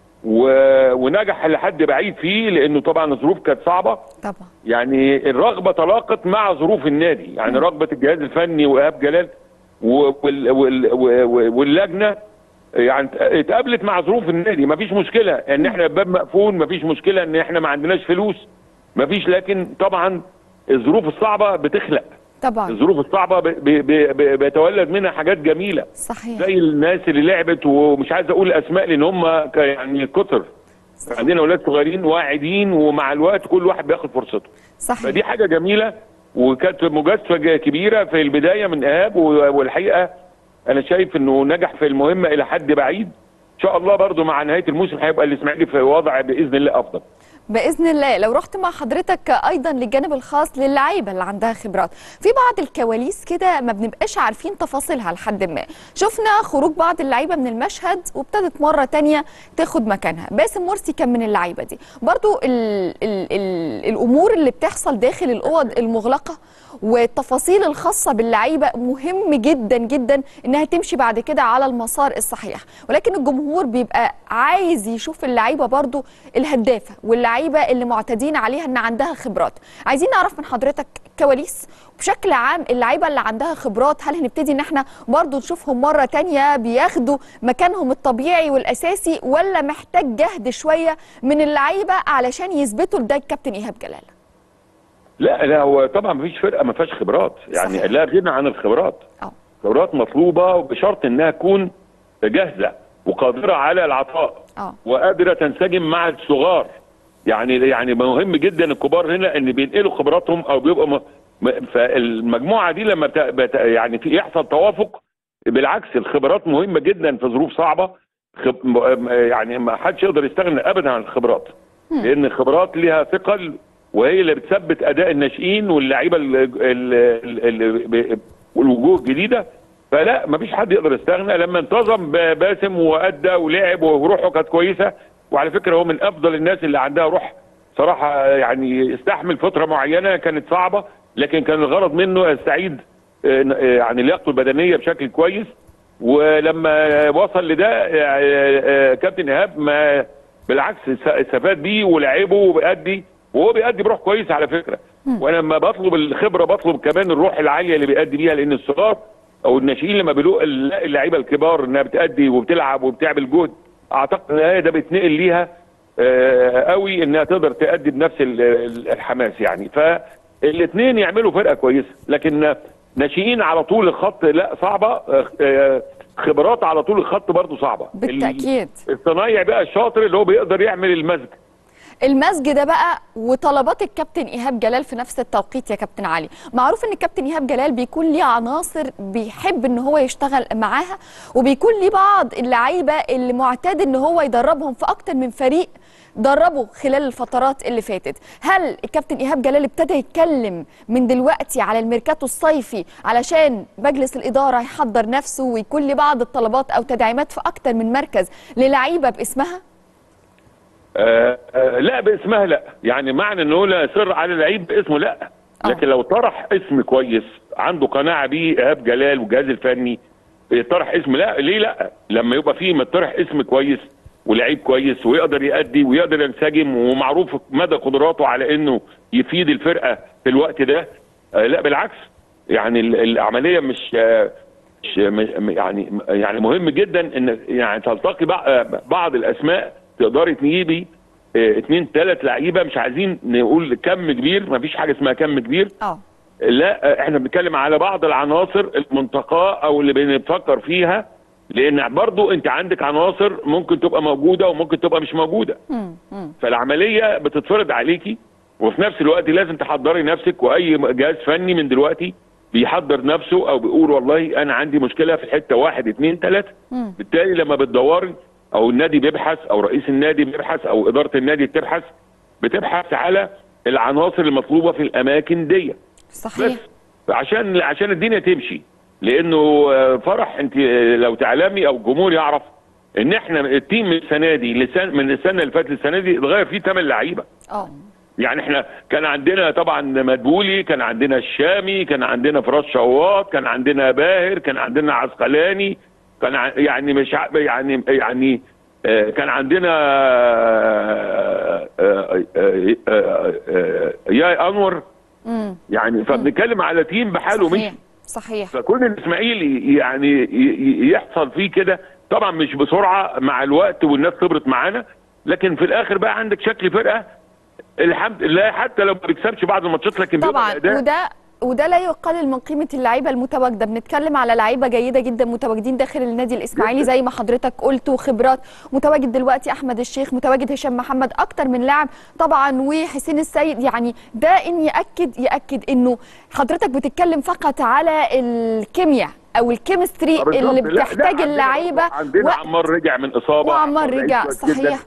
و- ونجح لحد بعيد فيه لانه طبعا الظروف كانت صعبه طبعا يعني الرغبه تلاقت مع ظروف النادي يعني رغبه الجهاز الفني وايهاب جلال و- وال- وال- و- واللجنه يعني اتقابلت مع ظروف النادي مفيش مشكله ان احنا الباب مقفول مفيش مشكله ان احنا ما عندناش فلوس مفيش لكن طبعا الظروف الصعبه بتخلق طبعا الظروف الصعبه ب- ب- ب- ب- بيتولد منها حاجات جميله صحيح زي الناس اللي لعبت ومش عايز اقول اسماء لان هم ك- يعني كتر عندنا اولاد صغيرين واعدين ومع الوقت كل واحد بياخد فرصته صحيح فدي حاجه جميله وكانت مجازفه ج- كبيره في البدايه من ايهاب و- والحقيقه انا شايف انه نجح في المهمه الى حد بعيد ان شاء الله برضو مع نهايه الموسم هيبقى الاسماعيلي في وضع باذن الله افضل باذن الله لو رحت مع حضرتك ايضا للجانب الخاص للعيبه اللي عندها خبرات في بعض الكواليس كده ما بنبقاش عارفين تفاصيلها لحد ما شفنا خروج بعض اللعيبه من المشهد وابتدت مره تانية تاخد مكانها باسم مرسي كان من اللعيبه دي برضو ال ال ال الامور اللي بتحصل داخل الاوض المغلقه والتفاصيل الخاصه باللعيبه مهم جدا جدا انها تمشي بعد كده على المسار الصحيح ولكن الجمهور بيبقى عايز يشوف اللعيبه برضو الهدافه واللعيبه اللي معتادين عليها ان عندها خبرات عايزين نعرف من حضرتك كواليس بشكل عام اللعيبه اللي عندها خبرات هل هنبتدي ان احنا برضو نشوفهم مره تانية بياخدوا مكانهم الطبيعي والاساسي ولا محتاج جهد شويه من اللعيبه علشان يثبتوا لده الكابتن ايهاب جلال لا لا هو طبعا مفيش فرقه ما فيهاش خبرات يعني صحيح. لا غنى عن الخبرات اه خبرات مطلوبه وبشرط انها تكون جاهزه وقادره على العطاء اه وقادره تنسجم مع الصغار يعني يعني مهم جدا الكبار هنا ان بينقلوا خبراتهم او بيبقوا م... م- فالمجموعه دي لما بت... بت... يعني في يحصل توافق بالعكس الخبرات مهمه جدا في ظروف صعبه خب... م- يعني ما حدش يقدر يستغنى ابدا عن الخبرات لان الخبرات ليها ثقل وهي اللي بتثبت اداء الناشئين واللعيبه ال... ال... ال... ال... والوجوه الجديده فلا ما فيش حد يقدر يستغنى لما انتظم ب- باسم وادى ولعب وروحه كانت كويسه وعلى فكره هو من افضل الناس اللي عندها روح صراحه يعني استحمل فتره معينه كانت صعبه لكن كان الغرض منه يستعيد آه، آه، يعني لياقته البدنيه بشكل كويس ولما وصل لده آه، آه، كابتن ايهاب ما بالعكس است- استفاد بيه ولعبه وبيأدي وهو بيأدي بروح كويس على فكره وانا لما بطلب الخبره بطلب كمان الروح العاليه اللي بيأدي بيها لان الصغار او الناشئين لما بيلاقوا اللعيبه الكبار انها بتأدي وبتلعب وبتعمل جهد اعتقد ان هي ده بيتنقل ليها آه، قوي انها تقدر تأدي بنفس ال- ال- الحماس يعني فالاثنين يعملوا فرقه كويسه لكن ناشئين على طول الخط لا صعبه آه، آه، خبرات على طول الخط برضو صعبه بالتاكيد الصنايع بقى الشاطر اللي هو بيقدر يعمل المزج المزج ده بقى وطلبات الكابتن ايهاب جلال في نفس التوقيت يا كابتن علي معروف ان الكابتن ايهاب جلال بيكون ليه عناصر بيحب ان هو يشتغل معاها وبيكون ليه بعض اللعيبه اللي معتاد ان هو يدربهم في اكتر من فريق دربوا خلال الفترات اللي فاتت هل الكابتن ايهاب جلال ابتدى يتكلم من دلوقتي على الميركاتو الصيفي علشان مجلس الاداره يحضر نفسه ويكون ليه بعض الطلبات او تدعيمات في اكتر من مركز للعيبه باسمها آه آه لا باسمها لا يعني معنى انه لا يصر على لعيب باسمه لا آه. لكن لو طرح اسم كويس عنده قناعه بيه ايهاب جلال والجهاز الفني طرح اسم لا ليه لا لما يبقى فيه مطرح اسم كويس ولعيب كويس ويقدر يأدي ويقدر ينسجم ومعروف مدى قدراته على انه يفيد الفرقه في الوقت ده آه، لا بالعكس يعني ال- العمليه مش آه، مش م- يعني يعني مهم جدا ان يعني تلتقي بع- آه، بعض الاسماء تقدري تجيبي آه، اتنين ثلاث لعيبه مش عايزين نقول كم كبير ما فيش حاجه اسمها كم كبير اه لا احنا بنتكلم على بعض العناصر المنتقاه او اللي بنفكر فيها لان برضو انت عندك عناصر ممكن تبقى موجوده وممكن تبقى مش موجوده مم. مم. فالعمليه بتتفرض عليكي وفي نفس الوقت لازم تحضري نفسك واي جهاز فني من دلوقتي بيحضر نفسه او بيقول والله انا عندي مشكله في الحته واحد اثنين ثلاثه مم. بالتالي لما بتدوري او النادي بيبحث او رئيس النادي بيبحث او اداره النادي بتبحث بتبحث على العناصر المطلوبه في الاماكن دي صحيح بس عشان عشان الدنيا تمشي لانه آه، فرح انت آه، لو تعلمي او الجمهور يعرف ان احنا التيم من السنه دي لسن من السنه اللي فاتت للسنه دي اتغير فيه ثمان لعيبه اه يعني احنا كان عندنا طبعا مدبولي كان عندنا الشامي كان عندنا فراس شواط كان عندنا باهر كان عندنا عسقلاني كان ع- يعني مش ع- يعني يعني آه، كان عندنا آه، آه، آه، آه، آه، يا انور مم. يعني فبنتكلم على تيم بحاله مش صحيح صحيح فكون الاسماعيلي يعني ي- ي- يحصل فيه كده طبعا مش بسرعه مع الوقت والناس خبرت معانا لكن في الاخر بقى عندك شكل فرقه الحمد لله حتى لو ما بيكسبش بعض الماتشات لكن بيبقى طبعا الأداء وده وده لا يقلل من قيمه اللعيبه المتواجده بنتكلم على لعيبه جيده جدا متواجدين داخل النادي الاسماعيلي زي ما حضرتك قلت وخبرات متواجد دلوقتي احمد الشيخ متواجد هشام محمد اكتر من لاعب طبعا وحسين السيد يعني ده ان ياكد ياكد انه حضرتك بتتكلم فقط على الكيمياء او الكيمستري بالظبط. اللي لا، لا، بتحتاج عندنا- اللعيبه عندنا وقت. عمار رجع من اصابه وعمار لعيب رجع، كويس جداً. صحيح.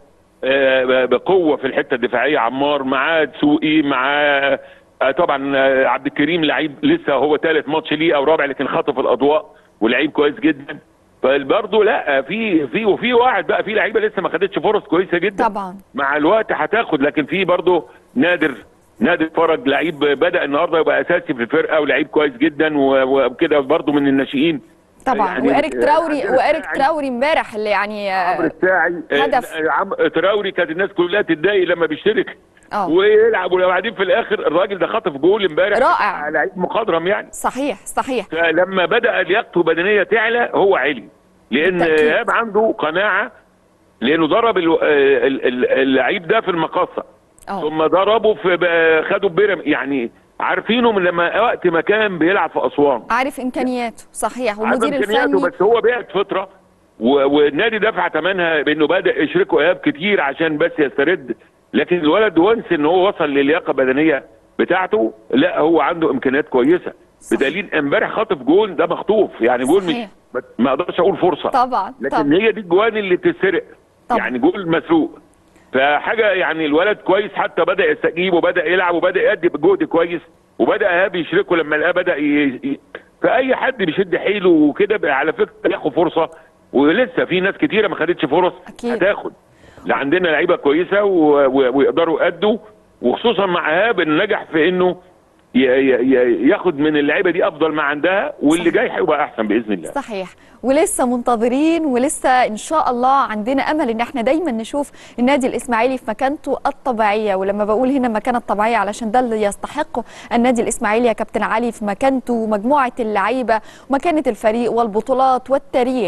آه، بقوه في الحته الدفاعيه عمار معاه دسوقي معاه آه، طبعا آه، عبد الكريم لعيب لسه هو ثالث ماتش ليه او رابع لكن خطف الاضواء ولعيب كويس جدا فبرضه لا في في وفي واحد بقى في لعيبه لسه ما خدتش فرص كويسه جدا طبعا مع الوقت هتاخد لكن في برضه نادر نادر فرج لعيب بدا النهارده يبقى اساسي في الفرقه ولعيب كويس جدا و- وكده برضه من الناشئين طبعا يعني واريك تراوري عندنا واريك ساعي. تراوري امبارح اللي يعني عمرو آه، الساعي هدف. آه، عم تراوري كانت الناس كلها تتضايق لما بيشترك اه ويلعب وبعدين في الاخر الراجل ده خطف جول امبارح رائع. لعيب مخضرم يعني صحيح صحيح فلما بدا لياقته البدنيه تعلى هو علي لان بالتأكيد. ايهاب عنده قناعه لانه ضرب ال- ال- ال- اللعيب ده في المقاصه اه ثم ضربه في ب- خدوا بيرم يعني عارفينه من لما وقت ما كان بيلعب في اسوان عارف امكانياته صحيح عارف والمدير إمكانياته، الفني بس هو بعت فتره و- والنادي دفع ثمنها بانه بدا يشركه ايهاب كتير عشان بس يسترد لكن الولد وانس ان هو وصل للياقه البدنيه بتاعته لا هو عنده امكانيات كويسه صح. بدليل امبارح خاطف جول ده مخطوف يعني جول مش صحيح. ما- ما اقدرش اقول فرصه طبعا لكن طبعا هي دي الجوان اللي بتتسرق طبعا. يعني جول مسروق فحاجه يعني الولد كويس حتى بدا يستجيب وبدا يلعب وبدا يأدي بجهد كويس وبدا ايهاب يشركه لما لقاه بدا ي... ي... فاي حد بيشد حيله وكده بقى على فكره ياخد فرصه ولسه في ناس كتيره ما خدتش فرص أكيد. هتاخد لا عندنا لعيبه كويسه و... و... ويقدروا يأدوا وخصوصا مع ايهاب انه نجح في انه ي... ي... ي- ياخد من اللعيبه دي افضل ما عندها واللي صح. جاي هيبقى احسن باذن الله صحيح ولسه منتظرين ولسه ان شاء الله عندنا امل ان احنا دايما نشوف النادي الاسماعيلي في مكانته الطبيعيه ولما بقول هنا مكانه الطبيعيه علشان ده اللي يستحقه النادي الاسماعيلي يا كابتن علي في مكانته ومجموعه اللعيبه ومكانه الفريق والبطولات والتاريخ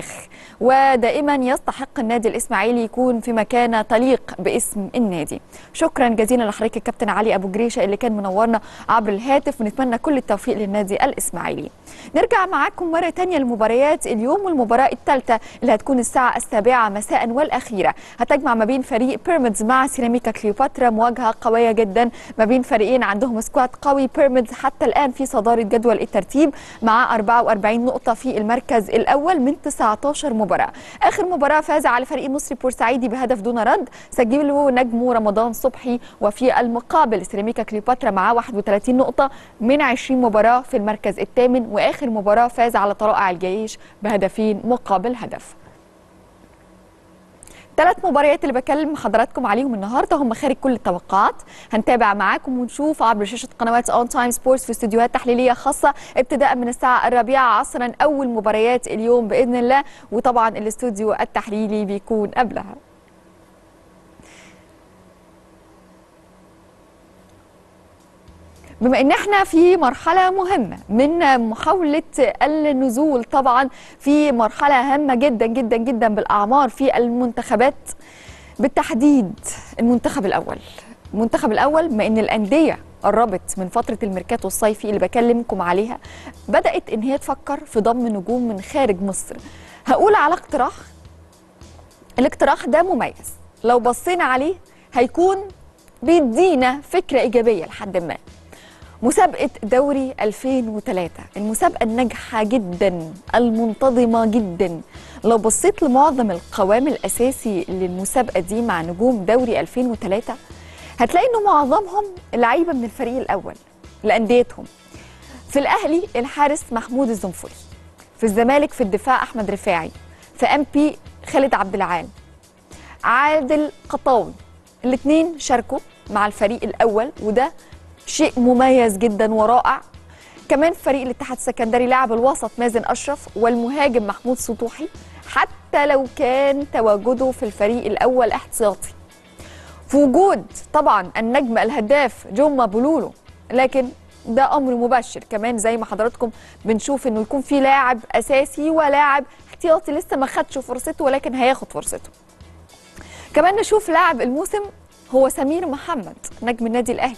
ودائما يستحق النادي الاسماعيلي يكون في مكانه تليق باسم النادي شكرا جزيلا لحضرتك الكابتن علي ابو جريشه اللي كان منورنا عبر الهاتف ونتمنى كل التوفيق للنادي الاسماعيلي نرجع معاكم مرة تانية لمباريات اليوم والمباراة الثالثة اللي هتكون الساعة السابعة مساء والأخيرة هتجمع ما بين فريق بيراميدز مع سيراميكا كليوباترا مواجهة قوية جدا ما بين فريقين عندهم سكواد قوي بيراميدز حتى الآن في صدارة جدول الترتيب مع 44 نقطة في المركز الأول من 19 مباراة آخر مباراة فاز على فريق المصري بورسعيدي بهدف دون رد سجله نجمه رمضان صبحي وفي المقابل سيراميكا كليوباترا معاه 31 نقطة من 20 مباراة في المركز الثامن وآخر مباراة فاز على طلائع الجيش بهدفين مقابل هدف ثلاث مباريات اللي بكلم حضراتكم عليهم النهارده هم خارج كل التوقعات هنتابع معاكم ونشوف عبر شاشه قنوات اون تايم سبورتس في استديوهات تحليليه خاصه ابتداء من الساعه الرابعه عصرا اول مباريات اليوم باذن الله وطبعا الاستوديو التحليلي بيكون قبلها بما ان احنا في مرحله مهمه من محاوله النزول طبعا في مرحله هامه جدا جدا جدا بالاعمار في المنتخبات بالتحديد المنتخب الاول المنتخب الاول بما ان الانديه قربت من فتره الميركاتو الصيفي اللي بكلمكم عليها بدات ان هي تفكر في ضم نجوم من خارج مصر هقول على اقتراح الاقتراح ده مميز لو بصينا عليه هيكون بيدينا فكره ايجابيه لحد ما مسابقة دوري 2003 المسابقة الناجحة جدا المنتظمة جدا لو بصيت لمعظم القوام الأساسي للمسابقة دي مع نجوم دوري 2003 هتلاقي إنه معظمهم لعيبة من الفريق الأول لأنديتهم في الأهلي الحارس محمود الزنفري في الزمالك في الدفاع أحمد رفاعي في أم بي خالد عبد العال عادل قطاوي الاثنين شاركوا مع الفريق الأول وده شيء مميز جدا ورائع كمان فريق الاتحاد السكندري لاعب الوسط مازن اشرف والمهاجم محمود سطوحي حتى لو كان تواجده في الفريق الاول احتياطي في وجود طبعا النجم الهداف جوما بولولو لكن ده امر مبشر كمان زي ما حضراتكم بنشوف انه يكون في لاعب اساسي ولاعب احتياطي لسه ما خدش فرصته ولكن هياخد فرصته كمان نشوف لاعب الموسم هو سمير محمد نجم النادي الاهلي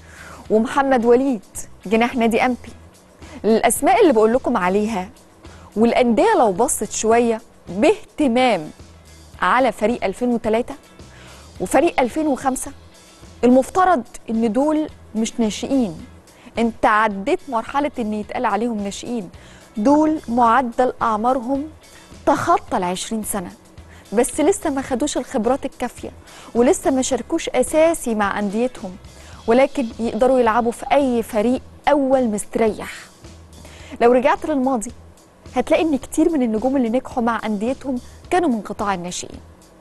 ومحمد وليد جناح نادي امبي الاسماء اللي بقول لكم عليها والانديه لو بصت شويه باهتمام على فريق 2003 وفريق 2005 المفترض ان دول مش ناشئين انت عديت مرحله ان يتقال عليهم ناشئين دول معدل اعمارهم تخطى ال 20 سنه بس لسه ما خدوش الخبرات الكافيه ولسه ما شاركوش اساسي مع انديتهم ولكن يقدروا يلعبوا في اي فريق اول مستريح لو رجعت للماضي هتلاقي ان كتير من النجوم اللي نجحوا مع انديتهم كانوا من قطاع الناشئين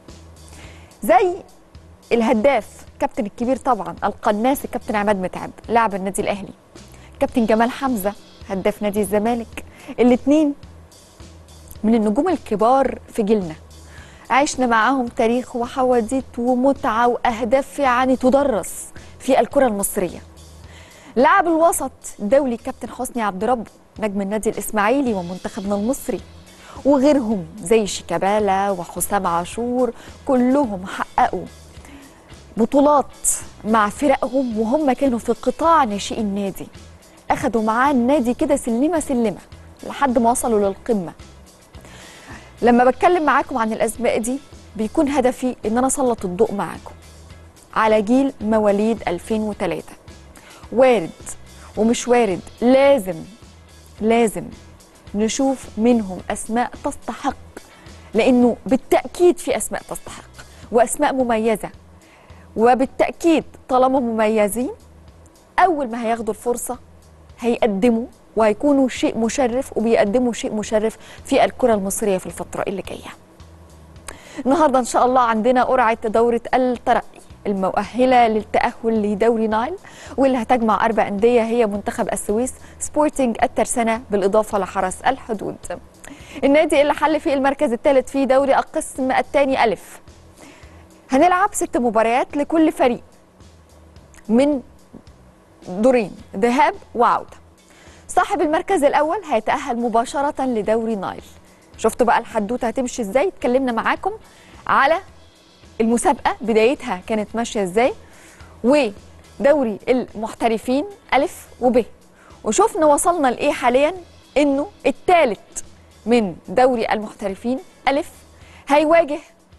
زي الهداف كابتن الكبير طبعا القناص الكابتن عماد متعب لاعب النادي الاهلي كابتن جمال حمزه هداف نادي الزمالك الاثنين من النجوم الكبار في جيلنا عشنا معاهم تاريخ وحواديت ومتعه واهداف يعني تدرس في الكرة المصرية لاعب الوسط دولي كابتن حسني عبد ربه نجم النادي الإسماعيلي ومنتخبنا المصري وغيرهم زي شيكابالا وحسام عاشور كلهم حققوا بطولات مع فرقهم وهم كانوا في قطاع ناشئي النادي أخدوا معاه النادي كده سلمة سلمة لحد ما وصلوا للقمة لما بتكلم معاكم عن الأسماء دي بيكون هدفي إن أنا أسلط الضوء معاكم على جيل مواليد 2003 وارد ومش وارد لازم لازم نشوف منهم اسماء تستحق لانه بالتاكيد في اسماء تستحق واسماء مميزه وبالتاكيد طالما مميزين اول ما هياخدوا الفرصه هيقدموا وهيكونوا شيء مشرف وبيقدموا شيء مشرف في الكره المصريه في الفتره اللي جايه النهارده ان شاء الله عندنا قرعه دوره الترقي المؤهله للتاهل لدوري نايل واللي هتجمع اربع انديه هي منتخب السويس سبورتنج الترسانه بالاضافه لحرس الحدود النادي اللي حل في المركز الثالث في دوري القسم الثاني الف هنلعب ست مباريات لكل فريق من دورين ذهاب وعوده صاحب المركز الاول هيتاهل مباشره لدوري نايل شفتوا بقى الحدوته هتمشي ازاي اتكلمنا معاكم على المسابقه بدايتها كانت ماشيه ازاي ودوري المحترفين الف وب وشفنا وصلنا لايه حاليا انه الثالث من دوري المحترفين الف هيواجه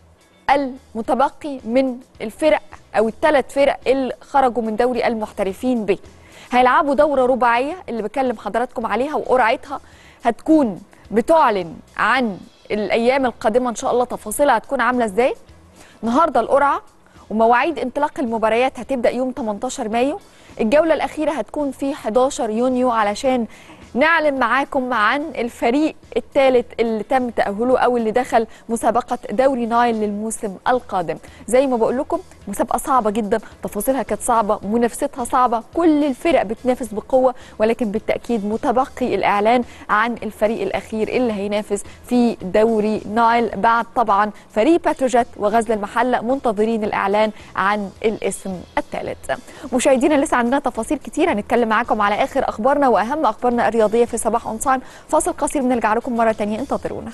المتبقي من الفرق او الثلاث فرق اللي خرجوا من دوري المحترفين ب هيلعبوا دوره رباعيه اللي بكلم حضراتكم عليها وقرعتها هتكون بتعلن عن الايام القادمه ان شاء الله تفاصيلها هتكون عامله ازاي النهارده القرعه ومواعيد انطلاق المباريات هتبدا يوم 18 مايو الجوله الاخيره هتكون في 11 يونيو علشان نعلن معاكم عن الفريق الثالث اللي تم تأهله أو اللي دخل مسابقة دوري نايل للموسم القادم زي ما بقول لكم مسابقة صعبة جدا تفاصيلها كانت صعبة منافستها صعبة كل الفرق بتنافس بقوة ولكن بالتأكيد متبقي الإعلان عن الفريق الأخير اللي هينافس في دوري نايل بعد طبعا فريق باتروجيت وغزل المحلة منتظرين الإعلان عن الاسم الثالث مشاهدينا لسه عندنا تفاصيل كتير هنتكلم معاكم على آخر أخبارنا وأهم أخبارنا الرياضية في صباح أون تايم فاصل قصير بنرجع لكم مرة تانية انتظرونا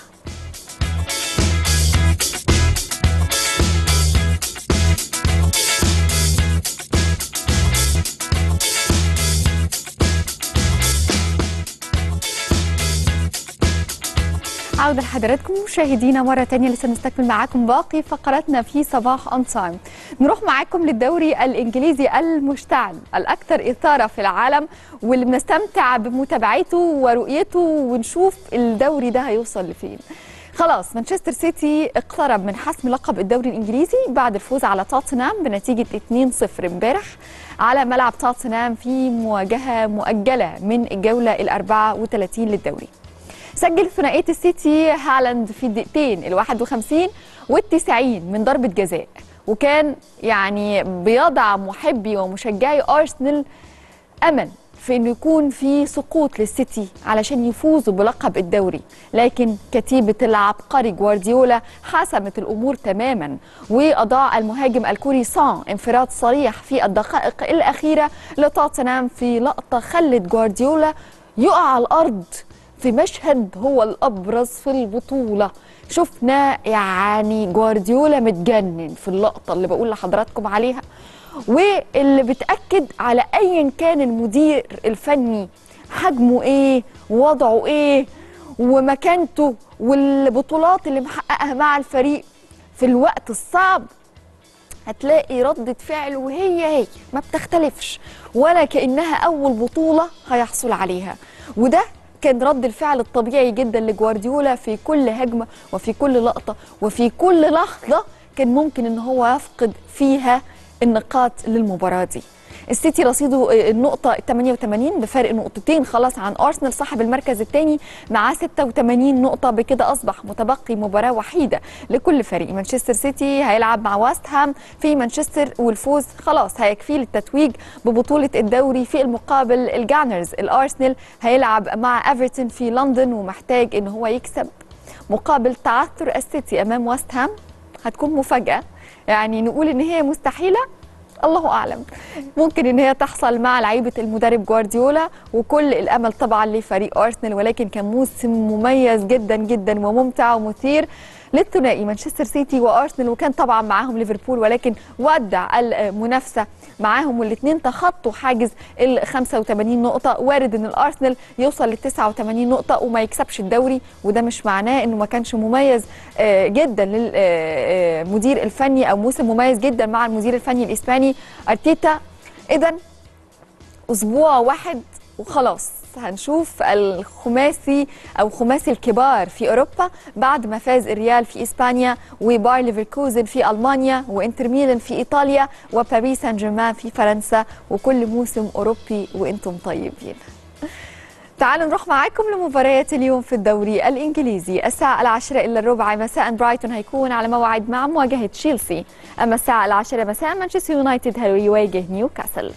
عودة لحضراتكم مشاهدينا مرة تانية لسه نستكمل معاكم باقي فقراتنا في صباح أون تايم نروح معاكم للدوري الإنجليزي المشتعل الأكثر إثارة في العالم واللي بنستمتع بمتابعته ورؤيته ونشوف الدوري ده هيوصل لفين خلاص مانشستر سيتي اقترب من حسم لقب الدوري الانجليزي بعد الفوز على توتنهام بنتيجه 2-0 امبارح على ملعب توتنهام في مواجهه مؤجله من الجوله ال 34 للدوري. سجل ثنائيه السيتي هالاند في الدقيقتين ال 51 وال 90 من ضربه جزاء وكان يعني بيضع محبي ومشجعي ارسنال امل في انه يكون في سقوط للسيتي علشان يفوزوا بلقب الدوري لكن كتيبه العبقري جوارديولا حسمت الامور تماما واضاع المهاجم الكوري سان انفراد صريح في الدقائق الاخيره لتوتنهام في لقطه خلت جوارديولا يقع على الارض في مشهد هو الابرز في البطوله شفنا يعني جوارديولا متجنن في اللقطه اللي بقول لحضراتكم عليها واللي بتاكد على ايا كان المدير الفني حجمه ايه ووضعه ايه ومكانته والبطولات اللي محققها مع الفريق في الوقت الصعب هتلاقي ردة فعله هي هي ما بتختلفش ولا كأنها أول بطولة هيحصل عليها وده كان رد الفعل الطبيعي جدا لجوارديولا في كل هجمة وفي كل لقطة وفي كل لحظة كان ممكن ان هو يفقد فيها النقاط للمباراة دي السيتي رصيده النقطة 88 بفرق نقطتين خلاص عن أرسنال صاحب المركز الثاني معاه 86 نقطة بكده أصبح متبقي مباراة وحيدة لكل فريق مانشستر سيتي هيلعب مع ويست هام في مانشستر والفوز خلاص هيكفيه للتتويج ببطولة الدوري في المقابل الجانرز الأرسنال هيلعب مع ايفرتون في لندن ومحتاج إن هو يكسب مقابل تعثر السيتي أمام ويست هام هتكون مفاجأة يعني نقول إن هي مستحيلة الله اعلم ممكن ان هي تحصل مع لعيبه المدرب جوارديولا وكل الامل طبعا لفريق ارسنال ولكن كان موسم مميز جدا جدا وممتع ومثير للثنائي مانشستر سيتي وارسنال وكان طبعا معاهم ليفربول ولكن ودع المنافسه معاهم والاثنين تخطوا حاجز ال 85 نقطه وارد ان الارسنال يوصل لل 89 نقطه وما يكسبش الدوري وده مش معناه انه ما كانش مميز جدا للمدير الفني او موسم مميز جدا مع المدير الفني الاسباني ارتيتا اذا اسبوع واحد وخلاص هنشوف الخماسي او خماسي الكبار في اوروبا بعد ما فاز الريال في اسبانيا وباير ليفركوزن في المانيا وانتر ميلان في ايطاليا وباريس سان جيرمان في فرنسا وكل موسم اوروبي وانتم طيبين. تعالوا نروح معاكم لمباريات اليوم في الدوري الانجليزي الساعه العاشرة الا الربع مساء برايتون هيكون على موعد مع مواجهه تشيلسي اما الساعه العاشرة مساء مانشستر يونايتد هيواجه نيوكاسل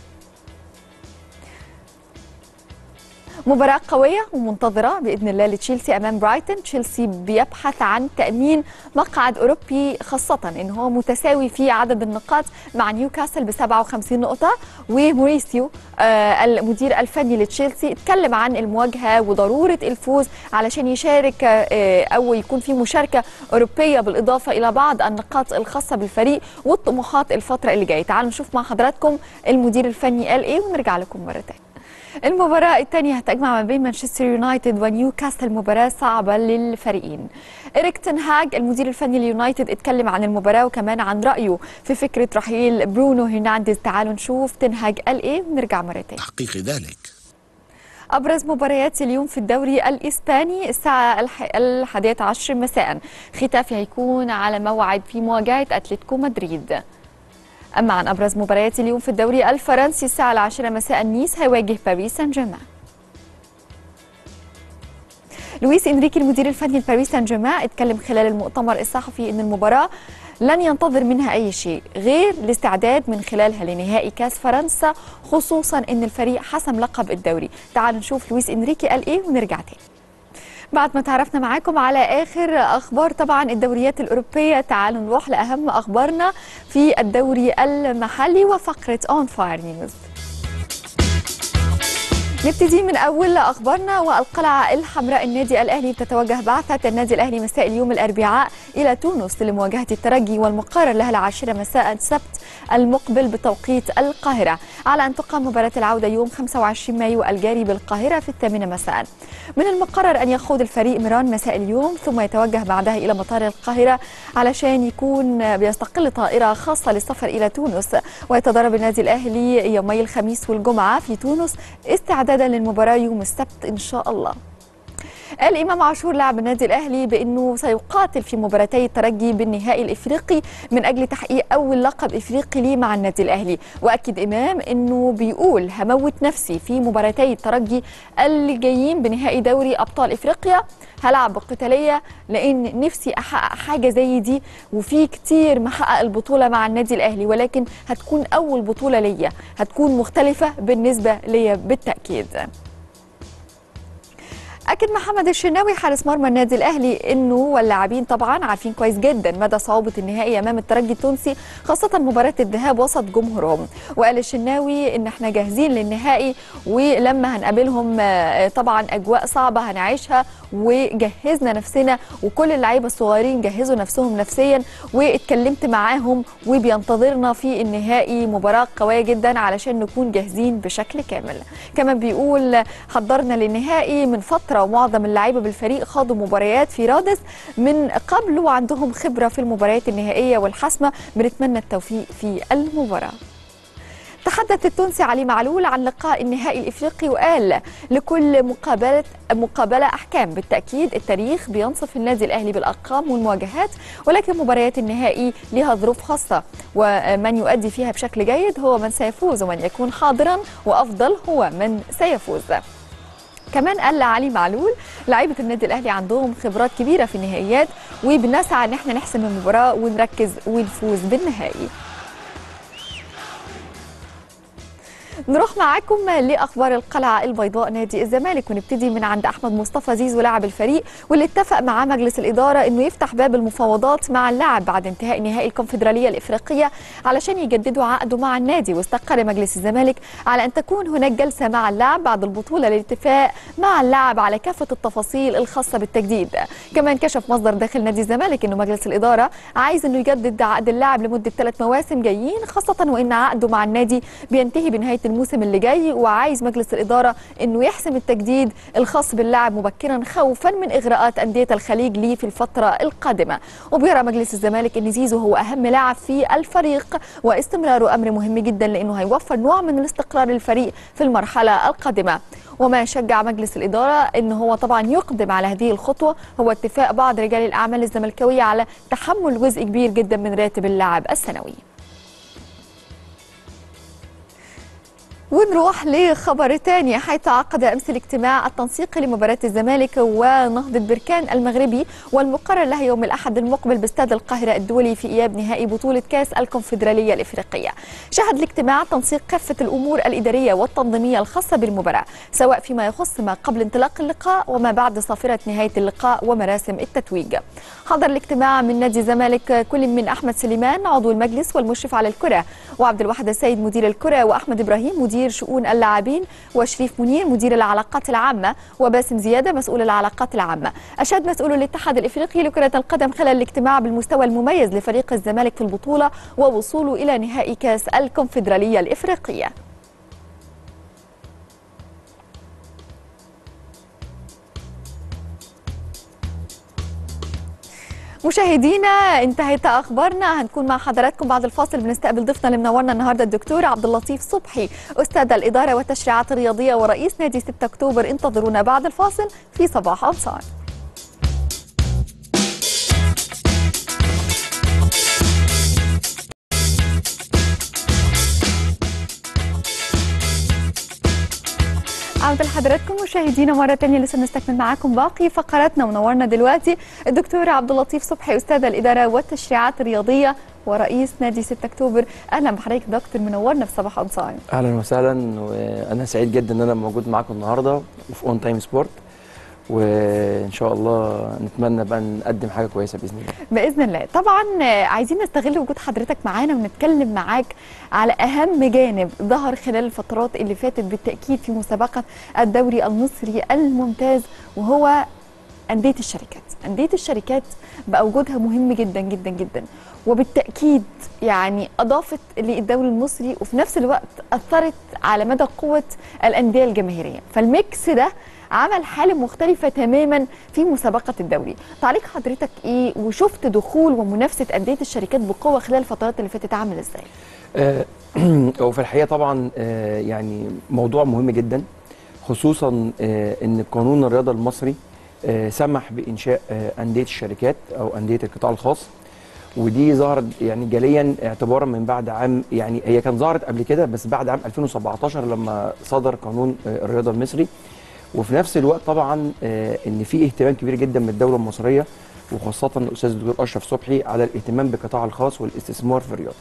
مباراة قوية ومنتظرة بإذن الله لتشيلسي أمام برايتون تشيلسي بيبحث عن تأمين مقعد أوروبي خاصة إن هو متساوي في عدد النقاط مع نيوكاسل ب 57 نقطة وموريسيو آه المدير الفني لتشيلسي اتكلم عن المواجهة وضرورة الفوز علشان يشارك آه أو يكون في مشاركة أوروبية بالإضافة إلى بعض النقاط الخاصة بالفريق والطموحات الفترة اللي جاية تعالوا نشوف مع حضراتكم المدير الفني قال إيه ونرجع لكم مرة تانية المباراة الثانية هتجمع ما بين مانشستر يونايتد ونيوكاسل مباراة صعبة للفريقين إريك تنهاج المدير الفني ليونايتد اتكلم عن المباراة وكمان عن رأيه في فكرة رحيل برونو هرنانديز تعالوا نشوف تنهاج قال إيه ونرجع مرة تانية تحقيق ذلك أبرز مباريات اليوم في الدوري الإسباني الساعة الح... الحادية عشر مساء ختافي هيكون على موعد في مواجهة أتلتيكو مدريد أما عن أبرز مباريات اليوم في الدوري الفرنسي الساعة العاشرة مساء نيس هيواجه باريس سان جيرمان لويس انريكي المدير الفني لباريس سان جيرمان اتكلم خلال المؤتمر الصحفي ان المباراه لن ينتظر منها اي شيء غير الاستعداد من خلالها لنهائي كاس فرنسا خصوصا ان الفريق حسم لقب الدوري تعالوا نشوف لويس انريكي قال ايه ونرجع تاني بعد ما تعرفنا معاكم على اخر اخبار طبعا الدوريات الاوروبيه تعالوا نروح لاهم اخبارنا في الدوري المحلي وفقره اون فاير نيوز نبتدي من اول اخبارنا والقلعه الحمراء النادي الاهلي بتتوجه بعثه النادي الاهلي مساء اليوم الاربعاء الى تونس لمواجهه الترجي والمقرر لها العاشره مساء السبت المقبل بتوقيت القاهره على ان تقام مباراه العوده يوم 25 مايو الجاري بالقاهره في الثامنه مساء من المقرر ان يخوض الفريق ميران مساء اليوم ثم يتوجه بعدها الى مطار القاهره علشان يكون بيستقل طائره خاصه للسفر الى تونس ويتدرب النادي الاهلي يومي الخميس والجمعه في تونس استعدادا للمباراه يوم السبت ان شاء الله قال امام عاشور لاعب النادي الاهلي بانه سيقاتل في مباراتي الترجي بالنهائي الافريقي من اجل تحقيق اول لقب افريقي ليه مع النادي الاهلي واكد امام انه بيقول هموت نفسي في مباراتي الترجي اللي جايين بنهائي دوري ابطال افريقيا هلعب بقتاليه لان نفسي احقق حاجه زي دي وفي كتير محقق البطوله مع النادي الاهلي ولكن هتكون اول بطوله ليا هتكون مختلفه بالنسبه ليا بالتاكيد اكد محمد الشناوي حارس مرمى النادي الاهلي انه واللاعبين طبعا عارفين كويس جدا مدى صعوبه النهائي امام الترجي التونسي خاصه مباراه الذهاب وسط جمهورهم وقال الشناوي ان احنا جاهزين للنهائي ولما هنقابلهم طبعا اجواء صعبه هنعيشها وجهزنا نفسنا وكل اللعيبه الصغيرين جهزوا نفسهم نفسيا واتكلمت معاهم وبينتظرنا في النهائي مباراه قويه جدا علشان نكون جاهزين بشكل كامل كمان بيقول حضرنا للنهائي من فتره ومعظم اللعيبه بالفريق خاضوا مباريات في رادس من قبل وعندهم خبره في المباريات النهائيه والحاسمه بنتمنى التوفيق في المباراه تحدث التونسي علي معلول عن لقاء النهائي الافريقي وقال لكل مقابله مقابله احكام بالتاكيد التاريخ بينصف النادي الاهلي بالارقام والمواجهات ولكن مباريات النهائي لها ظروف خاصه ومن يؤدي فيها بشكل جيد هو من سيفوز ومن يكون حاضرا وافضل هو من سيفوز كمان قال علي معلول لعيبه النادي الاهلي عندهم خبرات كبيره في النهائيات وبنسعى ان احنا نحسم المباراه ونركز ونفوز بالنهائي نروح معاكم لاخبار القلعه البيضاء نادي الزمالك ونبتدي من عند احمد مصطفى زيزو لاعب الفريق واللي اتفق مع مجلس الاداره انه يفتح باب المفاوضات مع اللاعب بعد انتهاء نهائي الكونفدراليه الافريقيه علشان يجددوا عقده مع النادي واستقر مجلس الزمالك على ان تكون هناك جلسه مع اللاعب بعد البطوله للاتفاق مع اللاعب على كافه التفاصيل الخاصه بالتجديد كمان كشف مصدر داخل نادي الزمالك انه مجلس الاداره عايز انه يجدد عقد اللاعب لمده ثلاث مواسم جايين خاصه وان عقده مع النادي بينتهي بنهايه الموسم اللي جاي وعايز مجلس الإدارة أنه يحسم التجديد الخاص باللاعب مبكرا خوفا من إغراءات أندية الخليج ليه في الفترة القادمة وبيرى مجلس الزمالك أن زيزو هو أهم لاعب في الفريق واستمراره أمر مهم جدا لأنه هيوفر نوع من الاستقرار للفريق في المرحلة القادمة وما شجع مجلس الإدارة أن هو طبعا يقدم على هذه الخطوة هو اتفاق بعض رجال الأعمال الزملكاوية على تحمل جزء كبير جدا من راتب اللاعب السنوي ونروح لخبر تاني حيث عقد امس الاجتماع التنسيقي لمباراه الزمالك ونهضه بركان المغربي والمقرر لها يوم الاحد المقبل باستاد القاهره الدولي في اياب نهائي بطوله كاس الكونفدراليه الافريقيه. شهد الاجتماع تنسيق كافه الامور الاداريه والتنظيميه الخاصه بالمباراه سواء فيما يخص ما قبل انطلاق اللقاء وما بعد صافره نهايه اللقاء ومراسم التتويج. حضر الاجتماع من نادي الزمالك كل من احمد سليمان عضو المجلس والمشرف على الكره وعبد الواحد السيد مدير الكره واحمد ابراهيم مدير مدير شؤون اللاعبين وشريف منير مدير العلاقات العامة وباسم زيادة مسؤول العلاقات العامة أشاد مسؤول الاتحاد الإفريقي لكرة القدم خلال الاجتماع بالمستوى المميز لفريق الزمالك في البطولة ووصوله إلى نهائي كاس الكونفدرالية الإفريقية مشاهدينا انتهت اخبارنا هنكون مع حضراتكم بعد الفاصل بنستقبل ضيفنا اللي منورنا النهارده الدكتور عبد اللطيف صبحي استاذ الاداره والتشريعات الرياضيه ورئيس نادي 6 اكتوبر انتظرونا بعد الفاصل في صباح انصار عودة لحضراتكم مشاهدينا مرة تانية لسه بنستكمل معاكم باقي فقراتنا منورنا دلوقتي الدكتور عبد اللطيف صبحي أستاذ الإدارة والتشريعات الرياضية ورئيس نادي 6 أكتوبر أهلا بحضرتك دكتور منورنا في صباح أون تايم اهلا وسهلا وانا سعيد جدا ان انا موجود معاكم النهارده وفي اون تايم سبورت وان شاء الله نتمنى بقى نقدم حاجه كويسه باذن الله بإذن الله طبعا آه، عايزين نستغل وجود حضرتك معانا ونتكلم معاك على أهم جانب ظهر خلال الفترات اللي فاتت بالتأكيد في مسابقة الدوري المصري الممتاز وهو أندية الشركات أندية الشركات بقى وجودها مهم جدا جدا جدا وبالتأكيد يعني أضافت للدوري المصري وفي نفس الوقت أثرت على مدى قوة الأندية الجماهيرية فالميكس ده عمل حالة مختلفة تماما في مسابقة الدوري تعليق حضرتك إيه وشفت دخول ومنافسة أندية الشركات بقوة خلال الفترات اللي فاتت عامل إزاي آه، هو في الحقيقه طبعا آه، يعني موضوع مهم جدا خصوصا آه، ان قانون الرياضه المصري آه، سمح بانشاء آه، انديه الشركات او انديه القطاع الخاص ودي ظهرت يعني جاليا اعتبارا من بعد عام يعني هي كان ظهرت قبل كده بس بعد عام 2017 لما صدر قانون آه، الرياضه المصري وفي نفس الوقت طبعا آه، ان في اهتمام كبير جدا من الدوله المصريه وخاصه الاستاذ الدكتور اشرف صبحي على الاهتمام بالقطاع الخاص والاستثمار في الرياضه.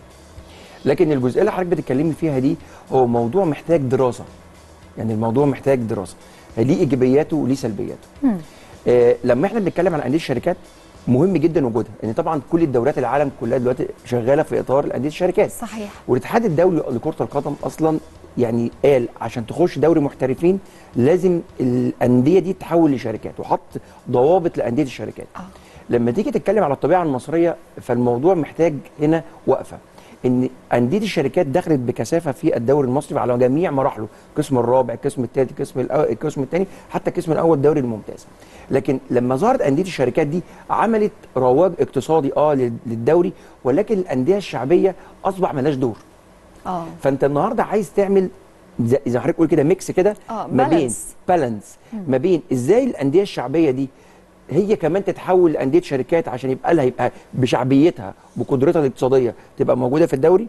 لكن الجزئيه اللي حضرتك بتتكلمي فيها دي هو موضوع محتاج دراسه. يعني الموضوع محتاج دراسه. ليه ايجابياته وليه سلبياته. مم. آه لما احنا بنتكلم عن انديه الشركات مهم جدا وجودها، ان طبعا كل الدوريات العالم كلها دلوقتي شغاله في اطار الانديه الشركات. صحيح والاتحاد الدولي لكره القدم اصلا يعني قال عشان تخش دوري محترفين لازم الانديه دي تتحول لشركات وحط ضوابط لانديه الشركات آه. لما تيجي تتكلم على الطبيعه المصريه فالموضوع محتاج هنا وقفه ان انديه الشركات دخلت بكثافه في الدوري المصري على جميع مراحله القسم الرابع القسم الثالث القسم الأول القسم الثاني حتى القسم الاول الدوري الممتاز لكن لما ظهرت انديه الشركات دي عملت رواج اقتصادي اه لل- للدوري ولكن الانديه الشعبيه اصبح ملاش دور اه فانت النهارده عايز تعمل زي زي ما حضرتك قول كده ميكس كده آه، ما بين balance. بالانس ما بين ازاي الانديه الشعبيه دي هي كمان تتحول لانديه شركات عشان يبقى لها يبقى بشعبيتها بقدرتها الاقتصاديه تبقى موجوده في الدوري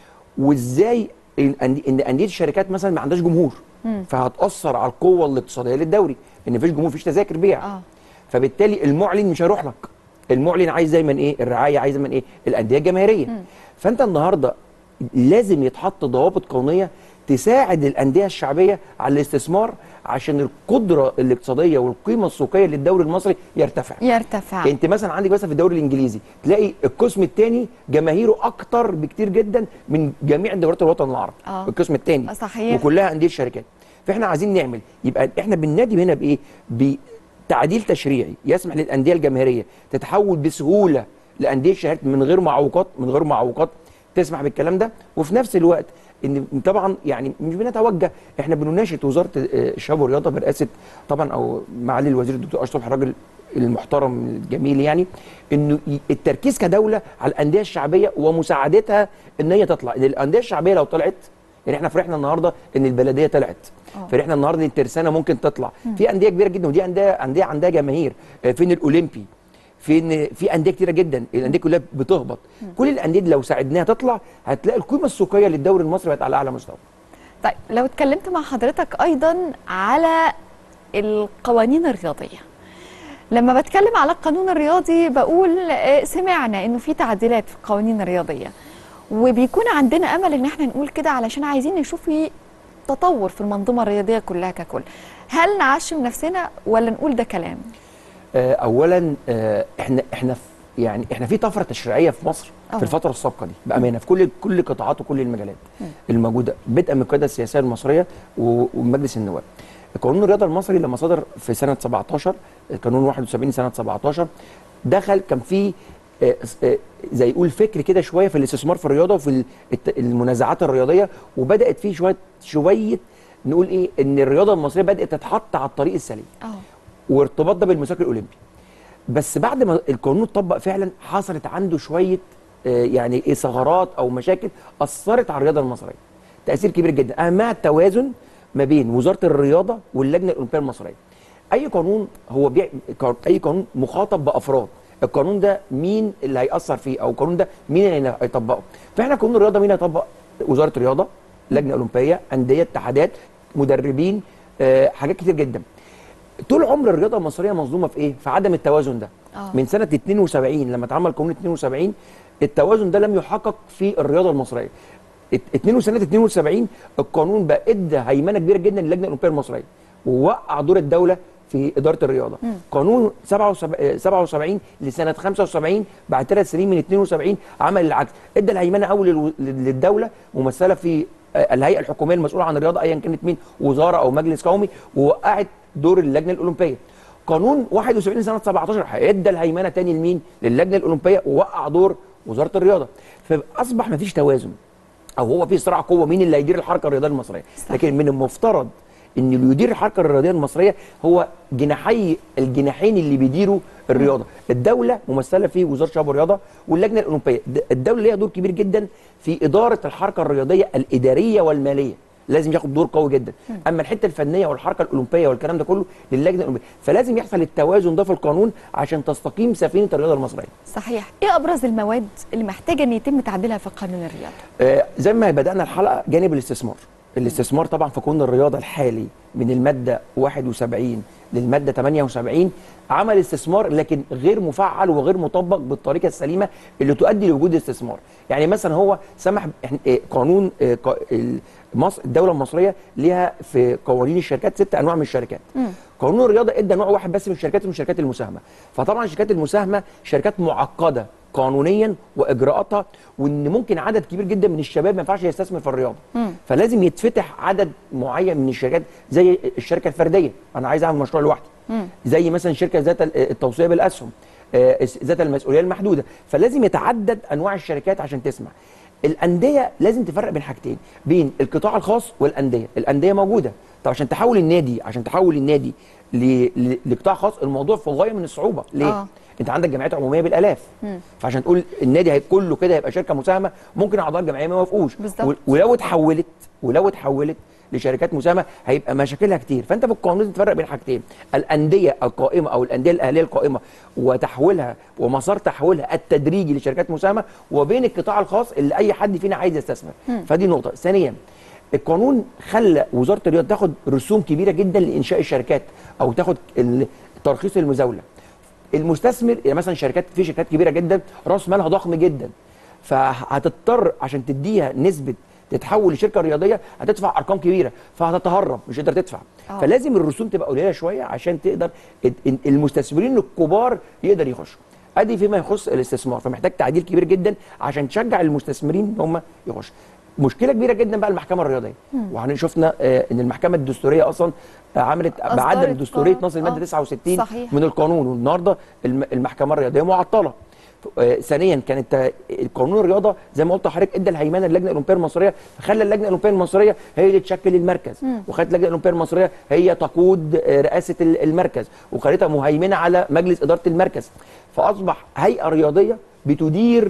وازاي الأندي- ان انديه الشركات مثلا ما عندهاش جمهور فهتاثر على القوه الاقتصاديه للدوري ان مفيش جمهور مفيش تذاكر بيع اه فبالتالي المعلن مش هيروح لك المعلن عايز دايما ايه الرعايه عايز دايما ايه الانديه الجماهيريه فانت النهارده لازم يتحط ضوابط قانونيه تساعد الانديه الشعبيه على الاستثمار عشان القدره الاقتصاديه والقيمه السوقيه للدوري المصري يرتفع يرتفع انت مثلا عندك مثلا في الدوري الانجليزي تلاقي القسم الثاني جماهيره اكتر بكتير جدا من جميع دوريات الوطن العربي آه. القسم الثاني صحيح. وكلها انديه شركات فاحنا عايزين نعمل يبقى احنا بننادي هنا بايه بتعديل تشريعي يسمح للانديه الجماهيريه تتحول بسهوله لانديه شركات من غير معوقات من غير معوقات تسمح بالكلام ده وفي نفس الوقت ان طبعا يعني مش بنتوجه احنا بنناشد وزاره آه، الشباب والرياضه برئاسه طبعا او معالي الوزير الدكتور اشرف صبحي الراجل المحترم الجميل يعني انه ي- التركيز كدوله على الانديه الشعبيه ومساعدتها ان هي تطلع لان الانديه الشعبيه لو طلعت يعني احنا فرحنا النهارده ان البلديه طلعت آه. فرحنا النهارده ان الترسانه ممكن تطلع في انديه كبيره جدا ودي انديه انديه عندها جماهير آه، فين الاولمبي فين في انديه كتيره جدا الانديه كلها بتهبط كل الانديه دي لو ساعدناها تطلع هتلاقي القيمه السوقيه للدوري المصري بقت على اعلى مستوى طيب لو اتكلمت مع حضرتك ايضا على القوانين الرياضيه لما بتكلم على القانون الرياضي بقول آه، سمعنا انه في تعديلات في القوانين الرياضيه وبيكون عندنا امل ان احنا نقول كده علشان عايزين نشوف في تطور في المنظومه الرياضيه كلها ككل هل نعشم نفسنا ولا نقول ده كلام آه، اولا آه، احنا احنا في يعني احنا في طفره تشريعيه في مصر أه. في الفتره السابقه دي بامانه في كل كل القطاعات وكل المجالات الموجوده بدءا من القياده السياسيه المصريه و- ومجلس النواب قانون الرياضه المصري لما صدر في سنه 17 قانون 71 سنه 17 دخل كان في آه، آه، زي يقول فكر كده شويه في الاستثمار في الرياضه وفي ال- الت- المنازعات الرياضيه وبدات فيه شويه شويه نقول ايه ان الرياضه المصريه بدات تتحط على الطريق السليم اه وارتباط ده بالمساك الاولمبي بس بعد ما القانون اتطبق فعلا حصلت عنده شويه آه، يعني ايه ثغرات او مشاكل اثرت على الرياضه المصريه تاثير كبير جدا اهمها التوازن ما بين وزاره الرياضه واللجنه الاولمبيه المصريه اي قانون هو بيع... اي قانون مخاطب بافراد القانون ده مين اللي هيأثر فيه او القانون ده مين اللي هيطبقه فاحنا قانون الرياضه مين هيطبق وزاره الرياضه لجنه اولمبيه انديه اتحادات مدربين آه حاجات كتير جدا طول عمر الرياضه المصريه مظلومه في ايه في عدم التوازن ده آه. من سنه 72 لما اتعمل قانون 72 التوازن ده لم يحقق في الرياضه المصريه ات- 2 سنه 72 القانون بقى ادى هيمنه كبيره جدا للجنه الاولمبيه المصريه ووقع دور الدوله في اداره الرياضه قانون 77 77 لسنه 75 بعد ثلاث سنين من 72 عمل العكس ادى الهيمنه اول للو- للدوله ممثله في آه، الهيئه الحكوميه المسؤوله عن الرياضه ايا كانت مين وزاره او مجلس قومي ووقعت دور اللجنه الاولمبيه قانون 71 سنه 17 ادى الهيمنه تاني لمين للجنه الاولمبيه ووقع دور وزاره الرياضه فاصبح مفيش توازن او هو في صراع قوه مين اللي هيدير الحركه الرياضيه المصريه صح. لكن من المفترض ان اللي يدير الحركه الرياضيه المصريه هو جناحي الجناحين اللي بيديروا الرياضه الدوله ممثله في وزاره الشباب والرياضه واللجنه الاولمبيه د- الدوله ليها دور كبير جدا في اداره الحركه الرياضيه الاداريه والماليه لازم ياخد دور قوي جدا اما الحته الفنيه والحركه الاولمبيه والكلام ده كله للجنه الاولمبيه فلازم يحصل التوازن ده في القانون عشان تستقيم سفينه الرياضه المصريه صحيح ايه ابرز المواد اللي محتاجه ان يتم تعديلها في قانون الرياضه آه، زي ما بدأنا الحلقة جانب الاستثمار الاستثمار طبعا في قانون الرياضة الحالي من المادة 71 للمادة 78 عمل استثمار لكن غير مفعل وغير مطبق بالطريقة السليمة اللي تؤدي لوجود استثمار يعني مثلا هو سمح إحنا- آه، قانون آه، ق- ال- مصر الدولة المصرية ليها في قوانين الشركات ست أنواع من الشركات قانون الرياضة ادى نوع واحد بس من الشركات من الشركات المساهمة فطبعا الشركات المساهمة شركات معقدة قانونيا واجراءاتها وان ممكن عدد كبير جدا من الشباب ما ينفعش يستثمر في الرياضه فلازم يتفتح عدد معين من الشركات زي الشركه الفرديه انا عايز اعمل مشروع لوحدي زي مثلا شركه ذات ال- التوصيه بالاسهم آه، ذات المسؤوليه المحدوده فلازم يتعدد انواع الشركات عشان تسمع الانديه لازم تفرق بين حاجتين بين القطاع الخاص والانديه الانديه موجوده طب عشان تحول النادي عشان تحول النادي ل- ل- لقطاع خاص الموضوع في غايه من الصعوبه ليه آه. انت عندك جمعيات عموميه بالالاف فعشان تقول النادي هي كله كده يبقى شركه مساهمه ممكن اعضاء الجمعيه ما يوافقوش بالظبط. و- ولو اتحولت ولو اتحولت لشركات مساهمه هيبقى مشاكلها كتير فانت في القانون لازم تفرق بين حاجتين الانديه القائمه او الانديه الاهليه القائمه وتحويلها ومسار تحويلها التدريجي لشركات مساهمه وبين القطاع الخاص اللي اي حد فينا عايز يستثمر فدي نقطه ثانيا القانون خلى وزاره الرياضه تاخد رسوم كبيره جدا لانشاء الشركات او تاخد ال- ترخيص المزاوله المستثمر يعني مثلا شركات في شركات كبيره جدا راس مالها ضخم جدا فهتضطر عشان تديها نسبه تتحول لشركه رياضيه هتدفع ارقام كبيره فهتتهرب مش هتقدر تدفع آه. فلازم الرسوم تبقى قليله شويه عشان تقدر ال- المستثمرين الكبار يقدر يخشوا ادي فيما يخص الاستثمار فمحتاج تعديل كبير جدا عشان تشجع المستثمرين ان هم يخشوا مشكله كبيره جدا بقى المحكمه الرياضيه وحنا شفنا آه، ان المحكمه الدستوريه اصلا آه، عملت بعدم أصدرت دستوريه قرار. نص الماده آه. 69 صحيح. من القانون والنهارده الم- المحكمه الرياضيه معطله آه، ثانيا كانت آه، قانون الرياضه زي ما قلت لحضرتك ادى الهيمنه للجنه الاولمبيه المصريه فخلى اللجنه الاولمبيه المصريه هي اللي تشكل المركز وخلت اللجنه الاولمبيه المصريه هي تقود آه، رئاسه ال- المركز وخلتها مهيمنه على مجلس اداره المركز فاصبح هيئه رياضيه بتدير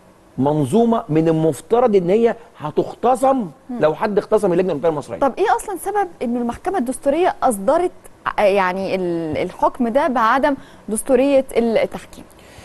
منظومه من المفترض ان هي هتختصم لو حد اختصم اللجنه الاولمبيه المصريه طب ايه اصلا سبب ان المحكمه الدستوريه اصدرت ع- يعني ال- الحكم ده بعدم دستوريه التحكيم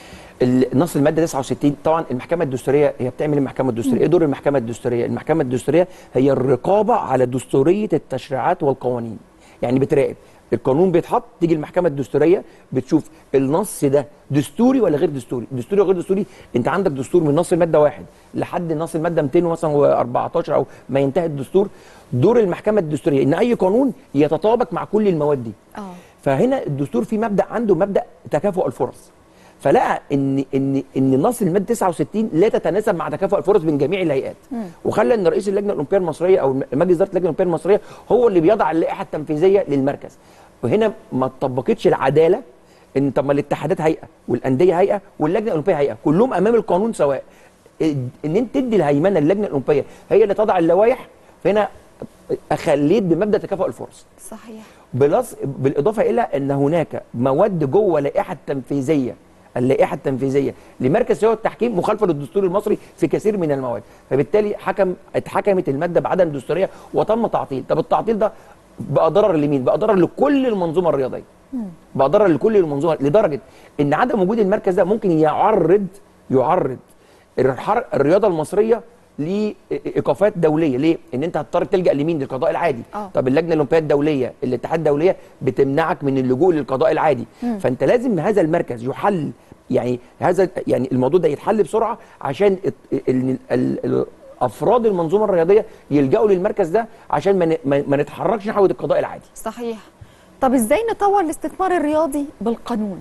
النص الماده 69 طبعا المحكمه الدستوريه هي بتعمل المحكمه الدستوريه ايه دور المحكمه الدستوريه المحكمه الدستوريه هي الرقابه على دستوريه التشريعات والقوانين يعني بتراقب القانون بيتحط تيجي المحكمه الدستوريه بتشوف النص ده دستوري ولا غير دستوري دستوري وغير دستوري انت عندك دستور من نص الماده واحد لحد نص الماده 200 مثلا و14 او ما ينتهي الدستور دور المحكمه الدستوريه ان اي قانون يتطابق مع كل المواد دي اه فهنا الدستور في مبدا عنده مبدا تكافؤ الفرص فلقى ان ان ان النص الماده 69 لا تتناسب مع تكافؤ الفرص بين جميع الهيئات وخلى ان رئيس اللجنه الاولمبيه المصريه او مجلس اداره اللجنه الاولمبيه المصريه هو اللي بيضع اللائحه التنفيذيه للمركز وهنا ما اتطبقتش العداله ان طب ما الاتحادات هيئه والانديه هيئه واللجنه الاولمبيه هيئه كلهم امام القانون سواء ان انت تدي الهيمنه للجنه الاولمبيه هي اللي تضع اللوائح فهنا اخليت بمبدا تكافؤ الفرص صحيح بلس بالاضافه الى ان هناك مواد جوه اللائحه التنفيذيه اللائحه التنفيذيه لمركز سياسه التحكيم مخالفه للدستور المصري في كثير من المواد فبالتالي حكم اتحكمت الماده بعدم دستوريه وتم تعطيل طب التعطيل ده بقى ضرر لمين بقى ضرر لكل المنظومه الرياضيه بقى ضرر لكل المنظومه لدرجه ان عدم وجود المركز ده ممكن يعرض يعرض الحر- الرياضه المصريه لايقافات دوليه ليه ان انت هتضطر تلجا لمين للقضاء العادي آه. طب اللجنه الاولمبيه الدوليه الاتحاد الدوليه بتمنعك من اللجوء للقضاء العادي فانت لازم هذا المركز يحل يعني هذا يعني الموضوع ده يتحل بسرعه عشان ال- ال- ال- ال- افراد المنظومه الرياضيه يلجأوا للمركز ده عشان ما ن- ما ما نتحركش نحو القضاء العادي صحيح طب ازاي نطور الاستثمار الرياضي بالقانون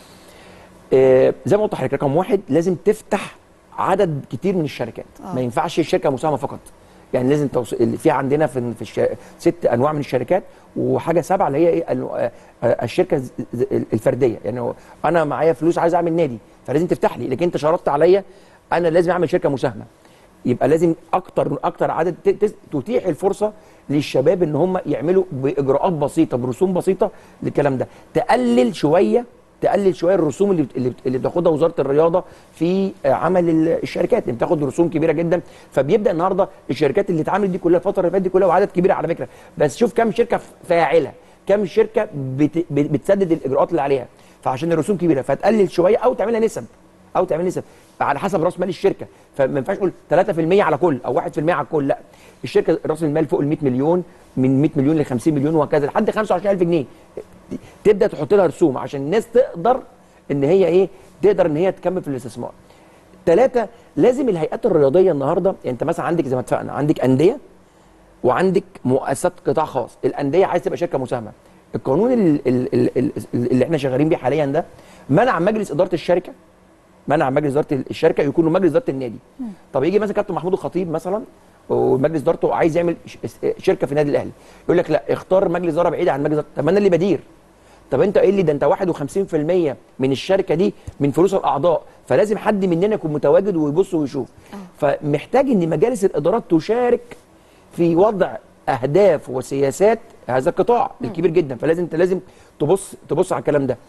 آه، زي ما قلت لحضرتك رقم واحد لازم تفتح عدد كتير من الشركات آه. ما ينفعش الشركه مساهمه فقط يعني لازم توص... اللي في عندنا في في الش... ست انواع من الشركات وحاجه سبعه اللي هي ايه ال- آه، آه، الشركه ز- ز- الفرديه يعني هو انا معايا فلوس عايز اعمل نادي فلازم تفتح لي لكن انت شرطت عليا انا لازم اعمل شركه مساهمه يبقى لازم اكتر اكتر عدد ت- ت- تتيح الفرصه للشباب ان هم يعملوا باجراءات بسيطه برسوم بسيطه للكلام ده تقلل شويه تقلل شويه الرسوم اللي بت- اللي بت- اللي بتاخدها وزاره الرياضه في آه، عمل ال- الشركات اللي بتاخد رسوم كبيره جدا فبيبدا النهارده الشركات اللي اتعملت دي كلها الفتره اللي فاتت دي كلها وعدد كبير على فكره بس شوف كم شركه فاعله كم شركه بت بت- بتسدد الاجراءات اللي عليها فعشان الرسوم كبيره فتقلل شويه او تعملها نسب او تعمل نسب على حسب راس مال الشركه فما ينفعش تقول 3% على كل او 1% على الكل لا الشركه راس المال فوق ال 100 مليون من 100 مليون ل 50 مليون وهكذا لحد 25000 جنيه تبدا تحط لها رسوم عشان الناس تقدر ان هي ايه تقدر ان هي تكمل في الاستثمار ثلاثة لازم الهيئات الرياضيه النهارده يعني انت مثلا عندك زي ما اتفقنا عندك انديه وعندك مؤسسات قطاع خاص الانديه عايز تبقى شركه مساهمه القانون ال- ال- ال- ال- اللي احنا شغالين بيه حاليا ده منع مجلس اداره الشركه منع مجلس اداره الشركه يكونوا مجلس اداره النادي طب يجي مثلا كابتن محمود الخطيب مثلا ومجلس ادارته عايز يعمل ش- شركه في النادي الاهلي يقول لك لا اختار مجلس اداره بعيد عن مجلس إدارة. طب ما انا اللي بدير طب انت ايه اللي ده انت 51% من الشركه دي من فلوس الاعضاء فلازم حد مننا يكون متواجد ويبص ويشوف فمحتاج ان مجالس الادارات تشارك في وضع اهداف وسياسات هذا القطاع الكبير جدا فلازم انت لازم تبص تبص على الكلام ده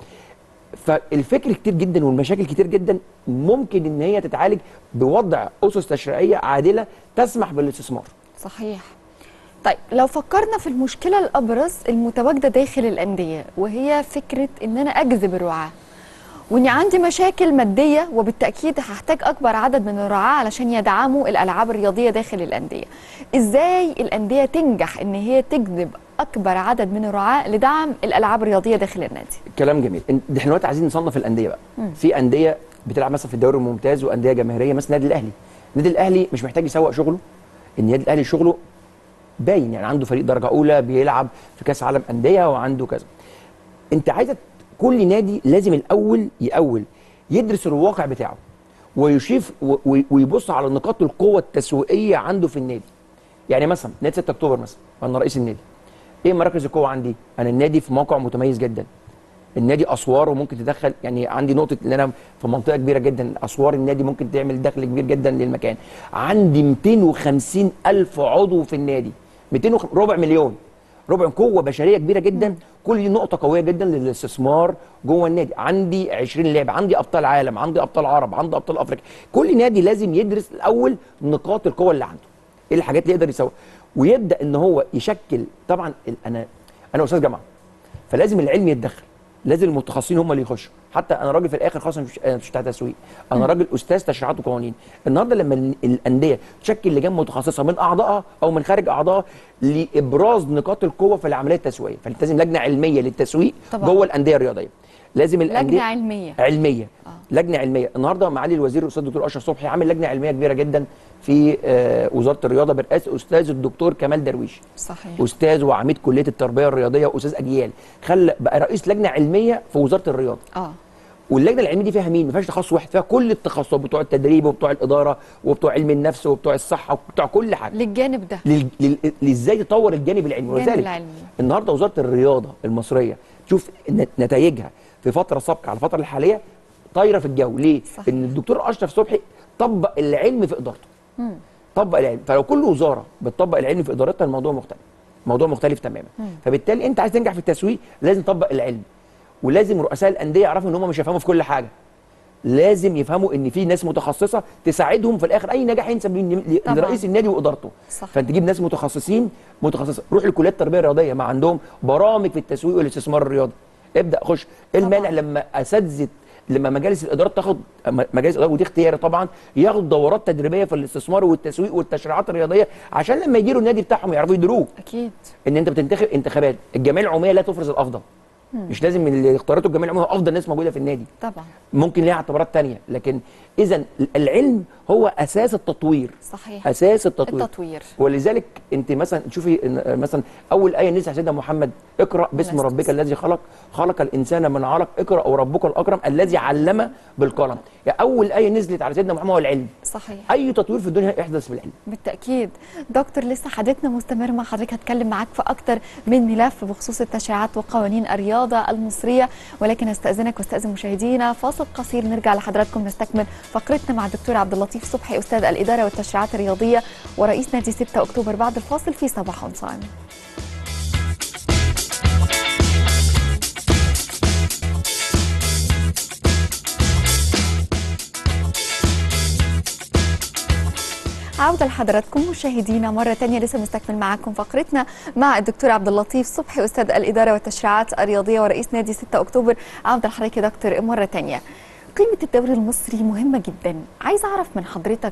فالفكر كتير جدا والمشاكل كتير جدا ممكن ان هي تتعالج بوضع اسس تشريعيه عادله تسمح بالاستثمار صحيح طيب لو فكرنا في المشكلة الأبرز المتواجدة داخل الأندية وهي فكرة إن أنا أجذب الرعاة وإني عندي مشاكل مادية وبالتأكيد هحتاج أكبر عدد من الرعاة علشان يدعموا الألعاب الرياضية داخل الأندية إزاي الأندية تنجح إن هي تجذب أكبر عدد من الرعاة لدعم الألعاب الرياضية داخل النادي كلام جميل إن- احنا دلوقتي عايزين نصنف الانديه بقى في انديه بتلعب مثلا في الدوري الممتاز وانديه جماهيريه مثلا النادي الاهلي النادي الاهلي مش محتاج يسوق شغله النادي الاهلي شغله باين يعني عنده فريق درجه اولى بيلعب في كاس عالم انديه وعنده كذا انت عايزه كل نادي لازم الاول يأول يدرس الواقع بتاعه ويشوف و- و- ويبص على نقاط القوه التسويقيه عنده في النادي يعني مثلا نادي 6 اكتوبر مثلا انا رئيس النادي ايه مراكز القوه عندي انا النادي في موقع متميز جدا النادي اسواره ممكن تدخل يعني عندي نقطه ان انا في منطقه كبيره جدا اسوار النادي ممكن تعمل دخل كبير جدا للمكان عندي 250 الف عضو في النادي 200 وخ- ربع مليون ربع قوه بشريه كبيره جدا كل دي نقطه قويه جدا للاستثمار جوه النادي عندي 20 لاعب عندي ابطال عالم عندي ابطال عرب عندي ابطال افريقيا كل نادي لازم يدرس الاول نقاط القوه اللي عنده ايه الحاجات اللي يقدر يسويها ويبدا ان هو يشكل طبعا ال- انا انا استاذ جامعه فلازم العلم يتدخل لازم المتخصصين هم اللي يخشوا حتى انا راجل في الاخر خاصه مش أنا مش بتاع تسويق انا راجل استاذ تشريعات وقوانين النهارده لما ال- الانديه تشكل لجان متخصصه من اعضائها او من خارج اعضائها لابراز نقاط القوه في العمليه التسويقيه فلازم لجنه علميه للتسويق طبعا. جوه الانديه الرياضيه لازم الانديه لجنة علمية علميه لجنه علميه النهارده معالي الوزير الاستاذ الدكتور اشرف صبحي عامل لجنه علميه كبيره جدا في آه، وزاره الرياضه برئاسه استاذ الدكتور كمال درويش صحيح استاذ وعميد كليه التربيه الرياضيه واستاذ اجيال خلى بقى رئيس لجنه علميه في وزاره الرياضه اه واللجنه العلميه دي فيها مين؟ ما فيهاش تخصص واحد فيها كل التخصصات بتوع التدريب وبتوع الاداره وبتوع علم النفس وبتوع الصحه وبتوع كل حاجه للجانب ده لل- لل- لازاي تطور الجانب العلمي الجانب ولذلك العلمي. النهارده وزاره الرياضه المصريه تشوف ن- نتائجها في فتره سابقه على الفتره الحاليه طايره في الجو ليه؟ صحيح. ان الدكتور اشرف صبحي طبق العلم في ادارته طبق العلم فلو كل وزاره بتطبق العلم في ادارتها الموضوع مختلف موضوع مختلف تماما فبالتالي انت عايز تنجح في التسويق لازم تطبق العلم ولازم رؤساء الانديه يعرفوا ان هم مش هيفهموا في كل حاجه لازم يفهموا ان في ناس متخصصه تساعدهم في الاخر اي نجاح ينسب لل- طبعاً. لرئيس النادي وادارته صح. فانت تجيب ناس متخصصين متخصصه روح لكليات التربيه الرياضيه ما عندهم برامج في التسويق والاستثمار الرياضي ابدا خش ايه المانع طبعاً. لما اساتذه لما مجالس الادارات تاخد م- مجالس الادارات ودي اختياري طبعا ياخد دورات تدريبيه في الاستثمار والتسويق والتشريعات الرياضيه عشان لما يجي له النادي بتاعهم يعرفوا يديروه اكيد ان انت بتنتخب انتخابات الجمعيه العموميه لا تفرز الافضل مش لازم من اللي اختارته الجمعيه العموميه افضل ناس موجوده في النادي طبعا ممكن ليها اعتبارات تانية لكن اذا العلم هو اساس التطوير صحيح اساس التطوير التطوير ولذلك انت مثلا تشوفي إن مثلا اول ايه نزل سيدنا محمد اقرا باسم الناس ربك الذي خلق خلق الانسان من علق اقرا وربك الاكرم الذي علم بالقلم يعني اول ايه نزلت على سيدنا محمد هو العلم صحيح اي تطوير في الدنيا يحدث بالعلم بالتأكيد دكتور لسه حديثنا مستمر مع حضرتك هتكلم معاك في أكتر من ملف بخصوص التشريعات وقوانين الرياضة المصرية ولكن استأذنك واستأذن مشاهدينا فاصل قصير نرجع لحضراتكم نستكمل فقرتنا مع الدكتور عبد اللطيف صبحي أستاذ الإدارة والتشريعات الرياضية ورئيس نادي 6 أكتوبر بعد الفاصل في صباح أون تايم عودة لحضراتكم مشاهدينا مرة تانية لسه مستكمل معاكم فقرتنا مع الدكتور عبد اللطيف صبحي أستاذ الإدارة والتشريعات الرياضية ورئيس نادي 6 أكتوبر عودة لحضرتك يا دكتور مرة تانية قيمة الدوري المصري مهمة جدا عايز أعرف من حضرتك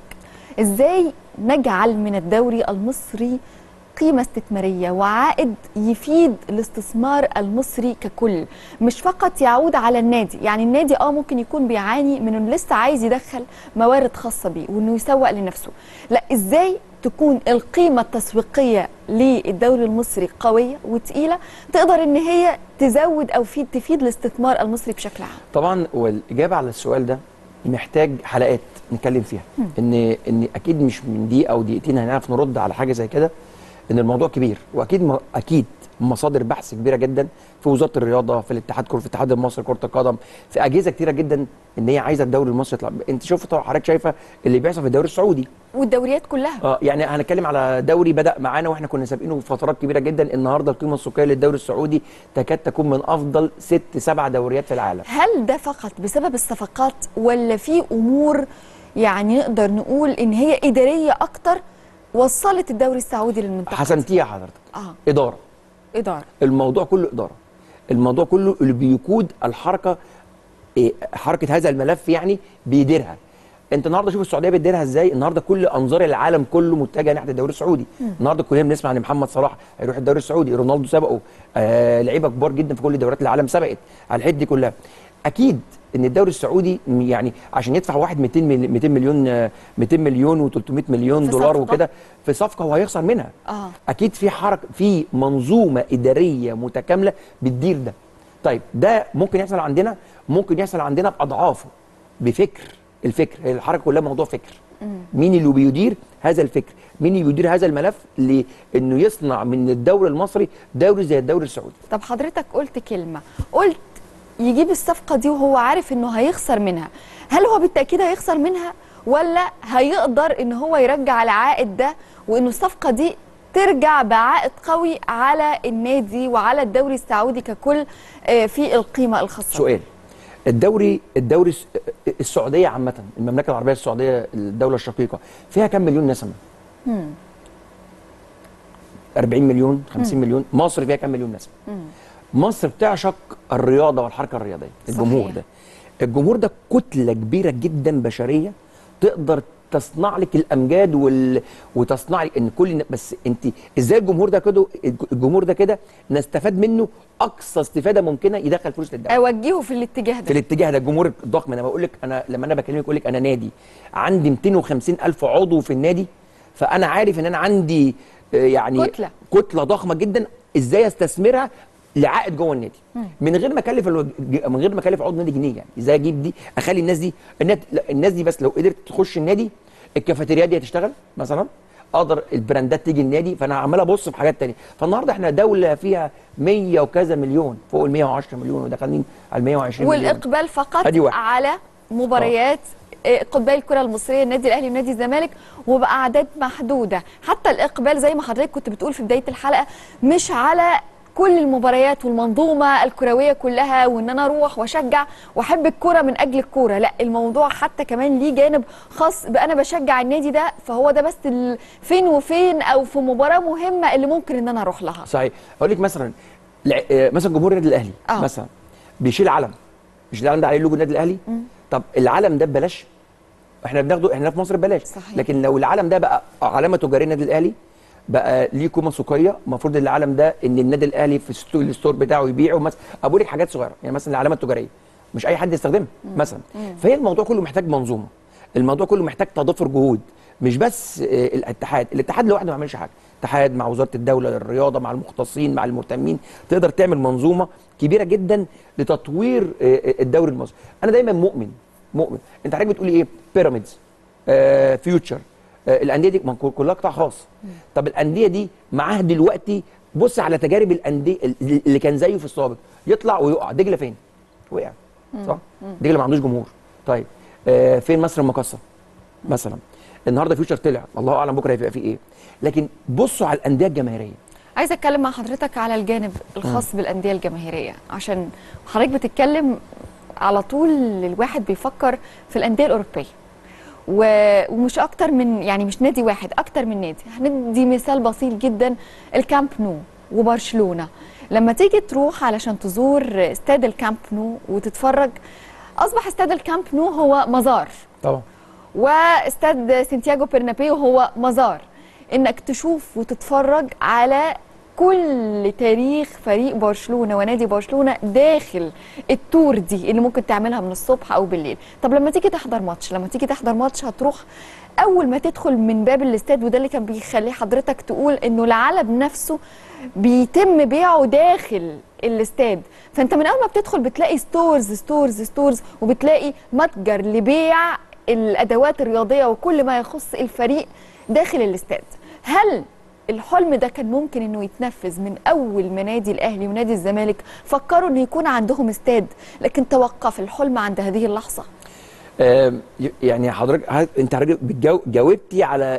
إزاي نجعل من الدوري المصري قيمة استثمارية وعائد يفيد الاستثمار المصري ككل مش فقط يعود على النادي يعني النادي اه ممكن يكون بيعاني من انه لسه عايز يدخل موارد خاصة بيه وانه يسوق لنفسه لا ازاي تكون القيمة التسويقية للدوري المصري قوية وتقيلة تقدر ان هي تزود او في تفيد الاستثمار المصري بشكل عام طبعا والاجابه على السؤال ده محتاج حلقات نتكلم فيها ان ان اكيد مش من دقيقه او دقيقتين هنعرف نرد على حاجه زي كده ان الموضوع كبير واكيد م... اكيد مصادر بحث كبيره جدا في وزاره الرياضه في الاتحاد كره في الاتحاد المصري لكره القدم في اجهزه كتيره جدا ان هي عايزه الدوري المصري يطلع انت شوف طبعا حضرتك شايفه اللي بيحصل في الدوري السعودي والدوريات كلها اه يعني هنتكلم على دوري بدا معانا واحنا كنا سابقينه فترات كبيره جدا النهارده القيمه السوقيه للدوري السعودي تكاد تكون من افضل ست سبع دوريات في العالم هل ده فقط بسبب الصفقات ولا في امور يعني نقدر نقول ان هي اداريه اكتر وصلت الدوري السعودي للمنطقه حسنتيها حضرتك اه اداره اداره الموضوع كله اداره الموضوع كله اللي بيقود الحركه إيه حركه هذا الملف يعني بيديرها انت النهارده شوف السعوديه بتديرها ازاي النهارده كل انظار العالم كله متجهه ناحيه الدوري السعودي النهارده كلنا بنسمع ان محمد صلاح هيروح الدوري السعودي رونالدو سبقه آه لعيبه كبار جدا في كل دوريات العالم سبقت على الحته دي كلها اكيد ان الدوري السعودي م- يعني عشان يدفع واحد 200 مل- 200 مليون آه، 200 مليون و300 مليون في دولار صفقة. وكده في صفقه هو هيخسر منها اه اكيد في حركه في منظومه اداريه متكامله بتدير ده طيب ده ممكن يحصل عندنا ممكن يحصل عندنا باضعافه بفكر الفكر هي الحركه كلها موضوع فكر مين اللي بيدير هذا الفكر مين اللي بيدير هذا الملف لانه يصنع من الدوري المصري دوري زي الدوري السعودي طب حضرتك قلت كلمه قلت يجيب الصفقه دي وهو عارف انه هيخسر منها هل هو بالتاكيد هيخسر منها ولا هيقدر ان هو يرجع العائد ده وانه الصفقه دي ترجع بعائد قوي على النادي وعلى الدوري السعودي ككل آه، في القيمه الخاصه سؤال الدوري الدوري الس- السعوديه عامه المملكه العربيه السعوديه الدوله الشقيقه فيها كام مليون نسمه 40 مليون 50 مليون مصر فيها كام مليون نسمه مصر بتعشق الرياضه والحركه الرياضيه الجمهور صحيح. ده الجمهور ده كتله كبيره جدا بشريه تقدر تصنع لك الامجاد وال... وتصنع لك ان كل بس انت ازاي الجمهور ده كده الجمهور ده كده نستفاد منه اقصى استفاده ممكنه يدخل فلوس للدوله اوجهه في الاتجاه في ده الاتجاه ده الجمهور الضخم انا بقول لك انا لما انا بكلمك اقول لك انا نادي عندي 250 الف عضو في النادي فانا عارف ان انا عندي آه، يعني كتلة. كتله ضخمه جدا ازاي استثمرها لعائد جوه النادي من غير ما اكلف الوج... من غير ما اكلف عضو نادي جنيه يعني ازاي اجيب دي اخلي الناس دي الناس, لا، الناس دي بس لو قدرت تخش النادي الكافيتريا دي هتشتغل مثلا اقدر البراندات تيجي النادي فانا عمال ابص في حاجات تانية فالنهارده احنا دوله فيها 100 وكذا مليون فوق ال 110 مليون وداخلين على ال 120 مليون والاقبال فقط أدي واحد. على مباريات آه، قطبي الكره المصريه النادي الاهلي ونادي الزمالك وباعداد محدوده حتى الاقبال زي ما حضرتك كنت بتقول في بدايه الحلقه مش على كل المباريات والمنظومه الكرويه كلها وان انا اروح واشجع واحب الكوره من اجل الكوره لا الموضوع حتى كمان ليه جانب خاص بانا بشجع النادي ده فهو ده بس ال- فين وفين او في مباراه مهمه اللي ممكن ان انا اروح لها صحيح اقول لك مثلا لع- آه، مثلا جمهور النادي الاهلي آه. مثلا بيشيل علم مش العلم ده عليه لوجو النادي الاهلي طب العلم ده ببلاش احنا بناخده احنا في مصر ببلاش صحيح. لكن لو العلم ده بقى علامه تجاريه النادي الاهلي بقى ليه قيمه سوقيه المفروض العلم ده ان النادي الاهلي في الستو- الستور بتاعه يبيعه مثلا اقول لك حاجات صغيره يعني مثلا العلامه التجاريه مش اي حد يستخدمها مثلا فهي الموضوع كله محتاج منظومه الموضوع كله محتاج تضافر جهود مش بس آه، الاتحاد الاتحاد لوحده ما يعملش حاجه اتحاد مع وزاره الدوله للرياضه مع المختصين مع المهتمين تقدر تعمل منظومه كبيره جدا لتطوير آه، آه، الدوري المصري انا دايما مؤمن مؤمن انت حضرتك بتقولي ايه بيراميدز آه فيوتشر آه الانديه دي ما كل- كلها قطاع خاص طب الانديه دي معاها دلوقتي بص على تجارب الانديه اللي كان زيه في السابق يطلع ويقع دجله فين وقع صح دجله ما عندوش جمهور طيب آه فين مصر المقاصه مثلا النهارده فيوتشر طلع الله اعلم بكره هيبقى فيه ايه لكن بصوا على الانديه الجماهيريه عايزه اتكلم مع حضرتك على الجانب الخاص بالانديه الجماهيريه عشان حضرتك بتتكلم على طول الواحد بيفكر في الانديه الاوروبيه و- ومش اكتر من يعني مش نادي واحد اكتر من نادي هندي مثال بسيط جدا الكامب نو وبرشلونه لما تيجي تروح علشان تزور استاد الكامب نو وتتفرج اصبح استاد الكامب نو هو مزار طبعا واستاد سانتياغو برنابيو هو مزار انك تشوف وتتفرج على كل تاريخ فريق برشلونه ونادي برشلونه داخل التور دي اللي ممكن تعملها من الصبح او بالليل طب لما تيجي تحضر ماتش لما تيجي تحضر ماتش هتروح اول ما تدخل من باب الاستاد وده اللي كان بيخلي حضرتك تقول انه العلب نفسه بيتم بيعه داخل الاستاد فانت من اول ما بتدخل بتلاقي ستورز ستورز ستورز وبتلاقي متجر لبيع الادوات الرياضيه وكل ما يخص الفريق داخل الاستاد هل الحلم ده كان ممكن انه يتنفذ من اول ما نادي الاهلي ونادي الزمالك فكروا انه يكون عندهم استاد لكن توقف الحلم عند هذه اللحظه آم، ي- يعني حضرتك ه- انت حضرتك بتجاو- جاوبتي على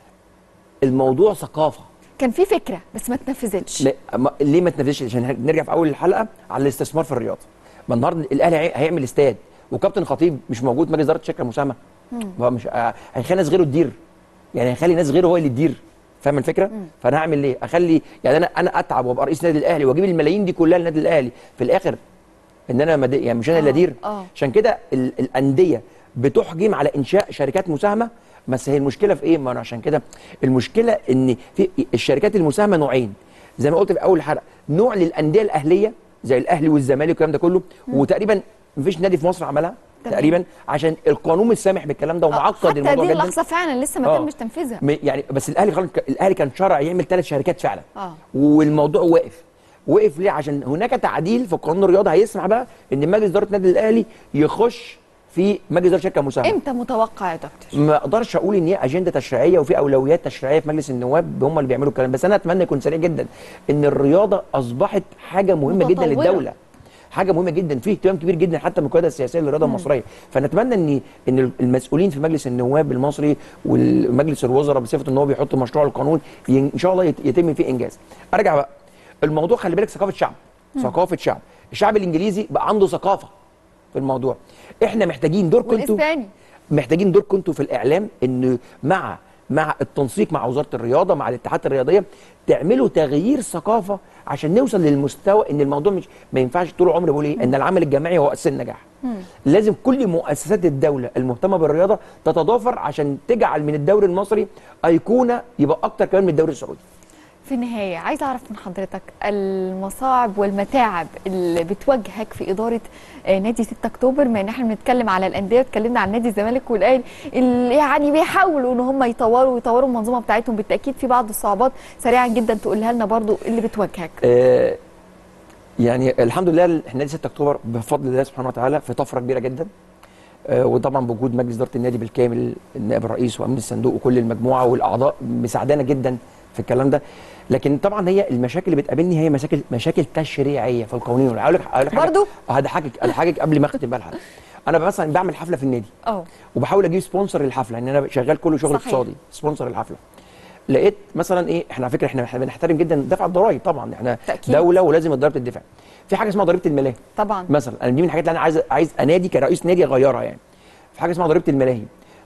الموضوع ثقافه كان في فكره بس ما اتنفذتش لا ما ليه ما تنفذش عشان هن- نرجع في اول الحلقه على الاستثمار في الرياضه ما النهارده الاهلي هي- هيعمل استاد وكابتن خطيب مش موجود مجلس اداره الشركه المساهمه ما مش آه، هيخلي ناس غيره تدير يعني هيخلي ناس غيره هو اللي تدير فاهم الفكره فانا هعمل ايه اخلي يعني انا انا اتعب وابقى رئيس النادي الاهلي واجيب الملايين دي كلها للنادي الاهلي في الاخر ان انا مد... يعني مش انا اللي آه، ادير آه. عشان كده ال... الانديه بتحجم على انشاء شركات مساهمه بس هي المشكله في ايه ما انا عشان كده المشكله ان في الشركات المساهمه نوعين زي ما قلت في اول حلقه نوع للانديه الاهليه زي الاهلي والزمالك والكلام ده كله وتقريبا مفيش نادي في مصر عملها تمام. تقريبا عشان القانون مش سامح بالكلام ده ومعقد حتى الموضوع دي جدا اللحظه فعلا لسه ما آه. تمش تنفيذها م- يعني بس الاهلي خلاص الاهلي كان شرع يعمل ثلاث شركات فعلا آه. والموضوع وقف وقف ليه عشان هناك تعديل في قانون الرياضه هيسمح بقى ان مجلس اداره النادي الاهلي يخش في مجلس اداره شركه مساهمه امتى متوقع يا دكتور ما اقدرش اقول ان هي اجنده تشريعيه وفي اولويات تشريعيه في مجلس النواب هم اللي بيعملوا الكلام بس انا اتمنى يكون سريع جدا ان الرياضه اصبحت حاجه مهمه جدا متطورة. للدوله حاجه مهمه جدا في اهتمام كبير جدا حتى من القياده السياسيه للرياضه المصريه فنتمنى ان ان المسؤولين في مجلس النواب المصري ومجلس الوزراء بصفه ان هو بيحط مشروع القانون ي- ان شاء الله يت- يتم فيه انجاز ارجع بقى الموضوع خلي بالك ثقافه شعب ثقافه شعب الشعب الانجليزي بقى عنده ثقافه في الموضوع احنا محتاجين دوركم انتوا والاسباني محتاجين دوركم انتوا في الاعلام ان مع مع التنسيق مع وزاره الرياضه مع الاتحادات الرياضيه تعملوا تغيير ثقافه عشان نوصل للمستوى ان الموضوع مش ما ينفعش طول عمري بقول ايه ان العمل الجماعي هو اساس النجاح لازم كل مؤسسات الدوله المهتمه بالرياضه تتضافر عشان تجعل من الدوري المصري ايقونه يبقى اكتر كمان من الدوري السعودي في النهاية عايزة أعرف من حضرتك المصاعب والمتاعب اللي بتواجهك في إدارة آه، نادي 6 أكتوبر ما إن إحنا بنتكلم على الأندية اتكلمنا عن نادي الزمالك والأهلي اللي يعني بيحاولوا إن هم يطوروا ويطوروا المنظومة بتاعتهم بالتأكيد في بعض الصعوبات سريعا جدا تقولها لنا برضو اللي بتواجهك آه، يعني الحمد لله احنا نادي 6 اكتوبر بفضل الله سبحانه وتعالى في طفره كبيره جدا آه، وطبعا بوجود مجلس اداره النادي بالكامل النائب الرئيس وامين الصندوق وكل المجموعه والاعضاء مساعدانا جدا في الكلام ده لكن طبعا هي المشاكل اللي بتقابلني هي مشاكل مشاكل تشريعيه في القوانين اقول لك أقول لك حاجة- برضو؟ هضحكك هضحكك قبل ما اختم بقى الحلقه انا مثلا بعمل حفله في النادي أه وبحاول اجيب سبونسر للحفله ان انا شغال كله شغل صحيح. اقتصادي سبونسر الحفله لقيت مثلا ايه احنا على فكره احنا إحنا بنحترم جدا دفع الضرائب طبعا احنا تأكيد. دوله ولازم الضرائب تدفع في حاجه اسمها ضريبه الملاهي طبعا مثلا انا دي من الحاجات اللي انا عايز عايز انادي كرئيس نادي اغيرها يعني في حاجه اسمها ضريبه الملاهي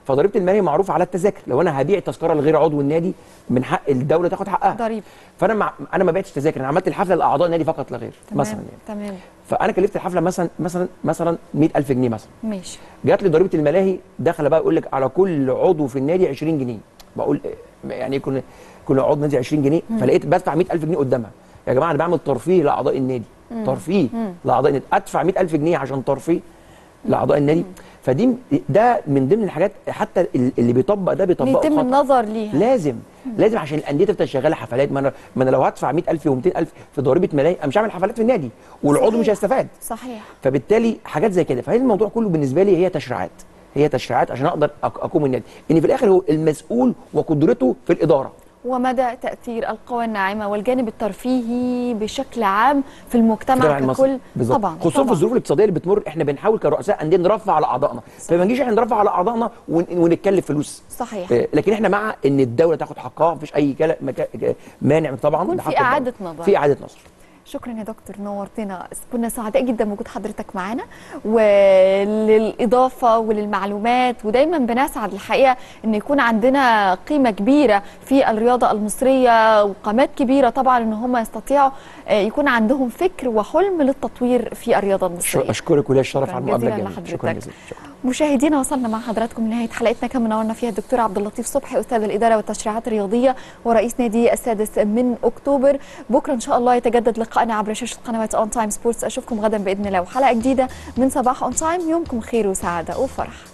فضريبه الماليه معروفه على التذاكر لو انا هبيع تذكره لغير عضو النادي من حق الدوله تاخد حقها ضريبه فانا مع... انا ما بعتش تذاكر انا عملت الحفله لاعضاء النادي فقط لا غير تمام مثلا يعني تمام فانا كلفت الحفله مثلا مثلا مثلا 100000 جنيه مثلا ماشي جات لي ضريبه الملاهي داخله بقى يقول لك على كل عضو في النادي 20 جنيه بقول إيه؟ يعني ايه كل كل عضو نادي 20 جنيه فلقيت بدفع 100000 جنيه قدامها يا جماعه انا بعمل ترفيه لاعضاء النادي ترفيه لاعضاء النادي ادفع 100000 جنيه عشان ترفيه لاعضاء النادي فدي ده من ضمن الحاجات حتى اللي بيطبق ده بيطبقه يتم خطأ. النظر ليها لازم لازم عشان الانديه تفضل شغاله حفلات ما انا ما انا لو هدفع 100000 و200000 في ضريبه ملاهي انا مش هعمل حفلات في النادي والعضو صحيح. مش هيستفاد صحيح فبالتالي حاجات زي كده فهي الموضوع كله بالنسبه لي هي تشريعات هي تشريعات عشان اقدر أق- اقوم النادي ان في الاخر هو المسؤول وقدرته في الاداره ومدى تأثير القوى الناعمة والجانب الترفيهي بشكل عام في المجتمع الدولة المصري. ككل بالظبط. طبعا خصوصا طبعا. في الظروف الاقتصاديه اللي بتمر احنا بنحاول كرؤساء انديه نرفع على اعضائنا فما نجيش احنا نرفع على اعضائنا ون- ونتكلف فلوس صحيح آه، لكن احنا مع ان الدوله تاخد حقها مفيش اي كلا- مكا- مانع طبعا يكون ده في حق الدولة. إعادة نظر. في اعاده نظر شكرا يا دكتور نورتنا كنا سعداء جدا بوجود حضرتك معانا وللإضافة وللمعلومات ودايما بنسعد الحقيقة أن يكون عندنا قيمة كبيرة في الرياضة المصرية وقامات كبيرة طبعا أن هم يستطيعوا آه، يكون عندهم فكر وحلم للتطوير في الرياضة شو- المصرية اشكرك وليا الشرف شكراً على المقابله جزيلاً الجميله لحضرتك. شكرا جزيلا شكرا. مشاهدينا وصلنا مع حضراتكم لنهايه حلقتنا كما نورنا فيها الدكتور عبد اللطيف صبحي استاذ الاداره والتشريعات الرياضيه ورئيس نادي السادس من اكتوبر بكره ان شاء الله يتجدد لقائنا عبر شاشه قنوات اون تايم سبورتس اشوفكم غدا باذن الله وحلقه جديده من صباح اون تايم يومكم خير وسعاده وفرح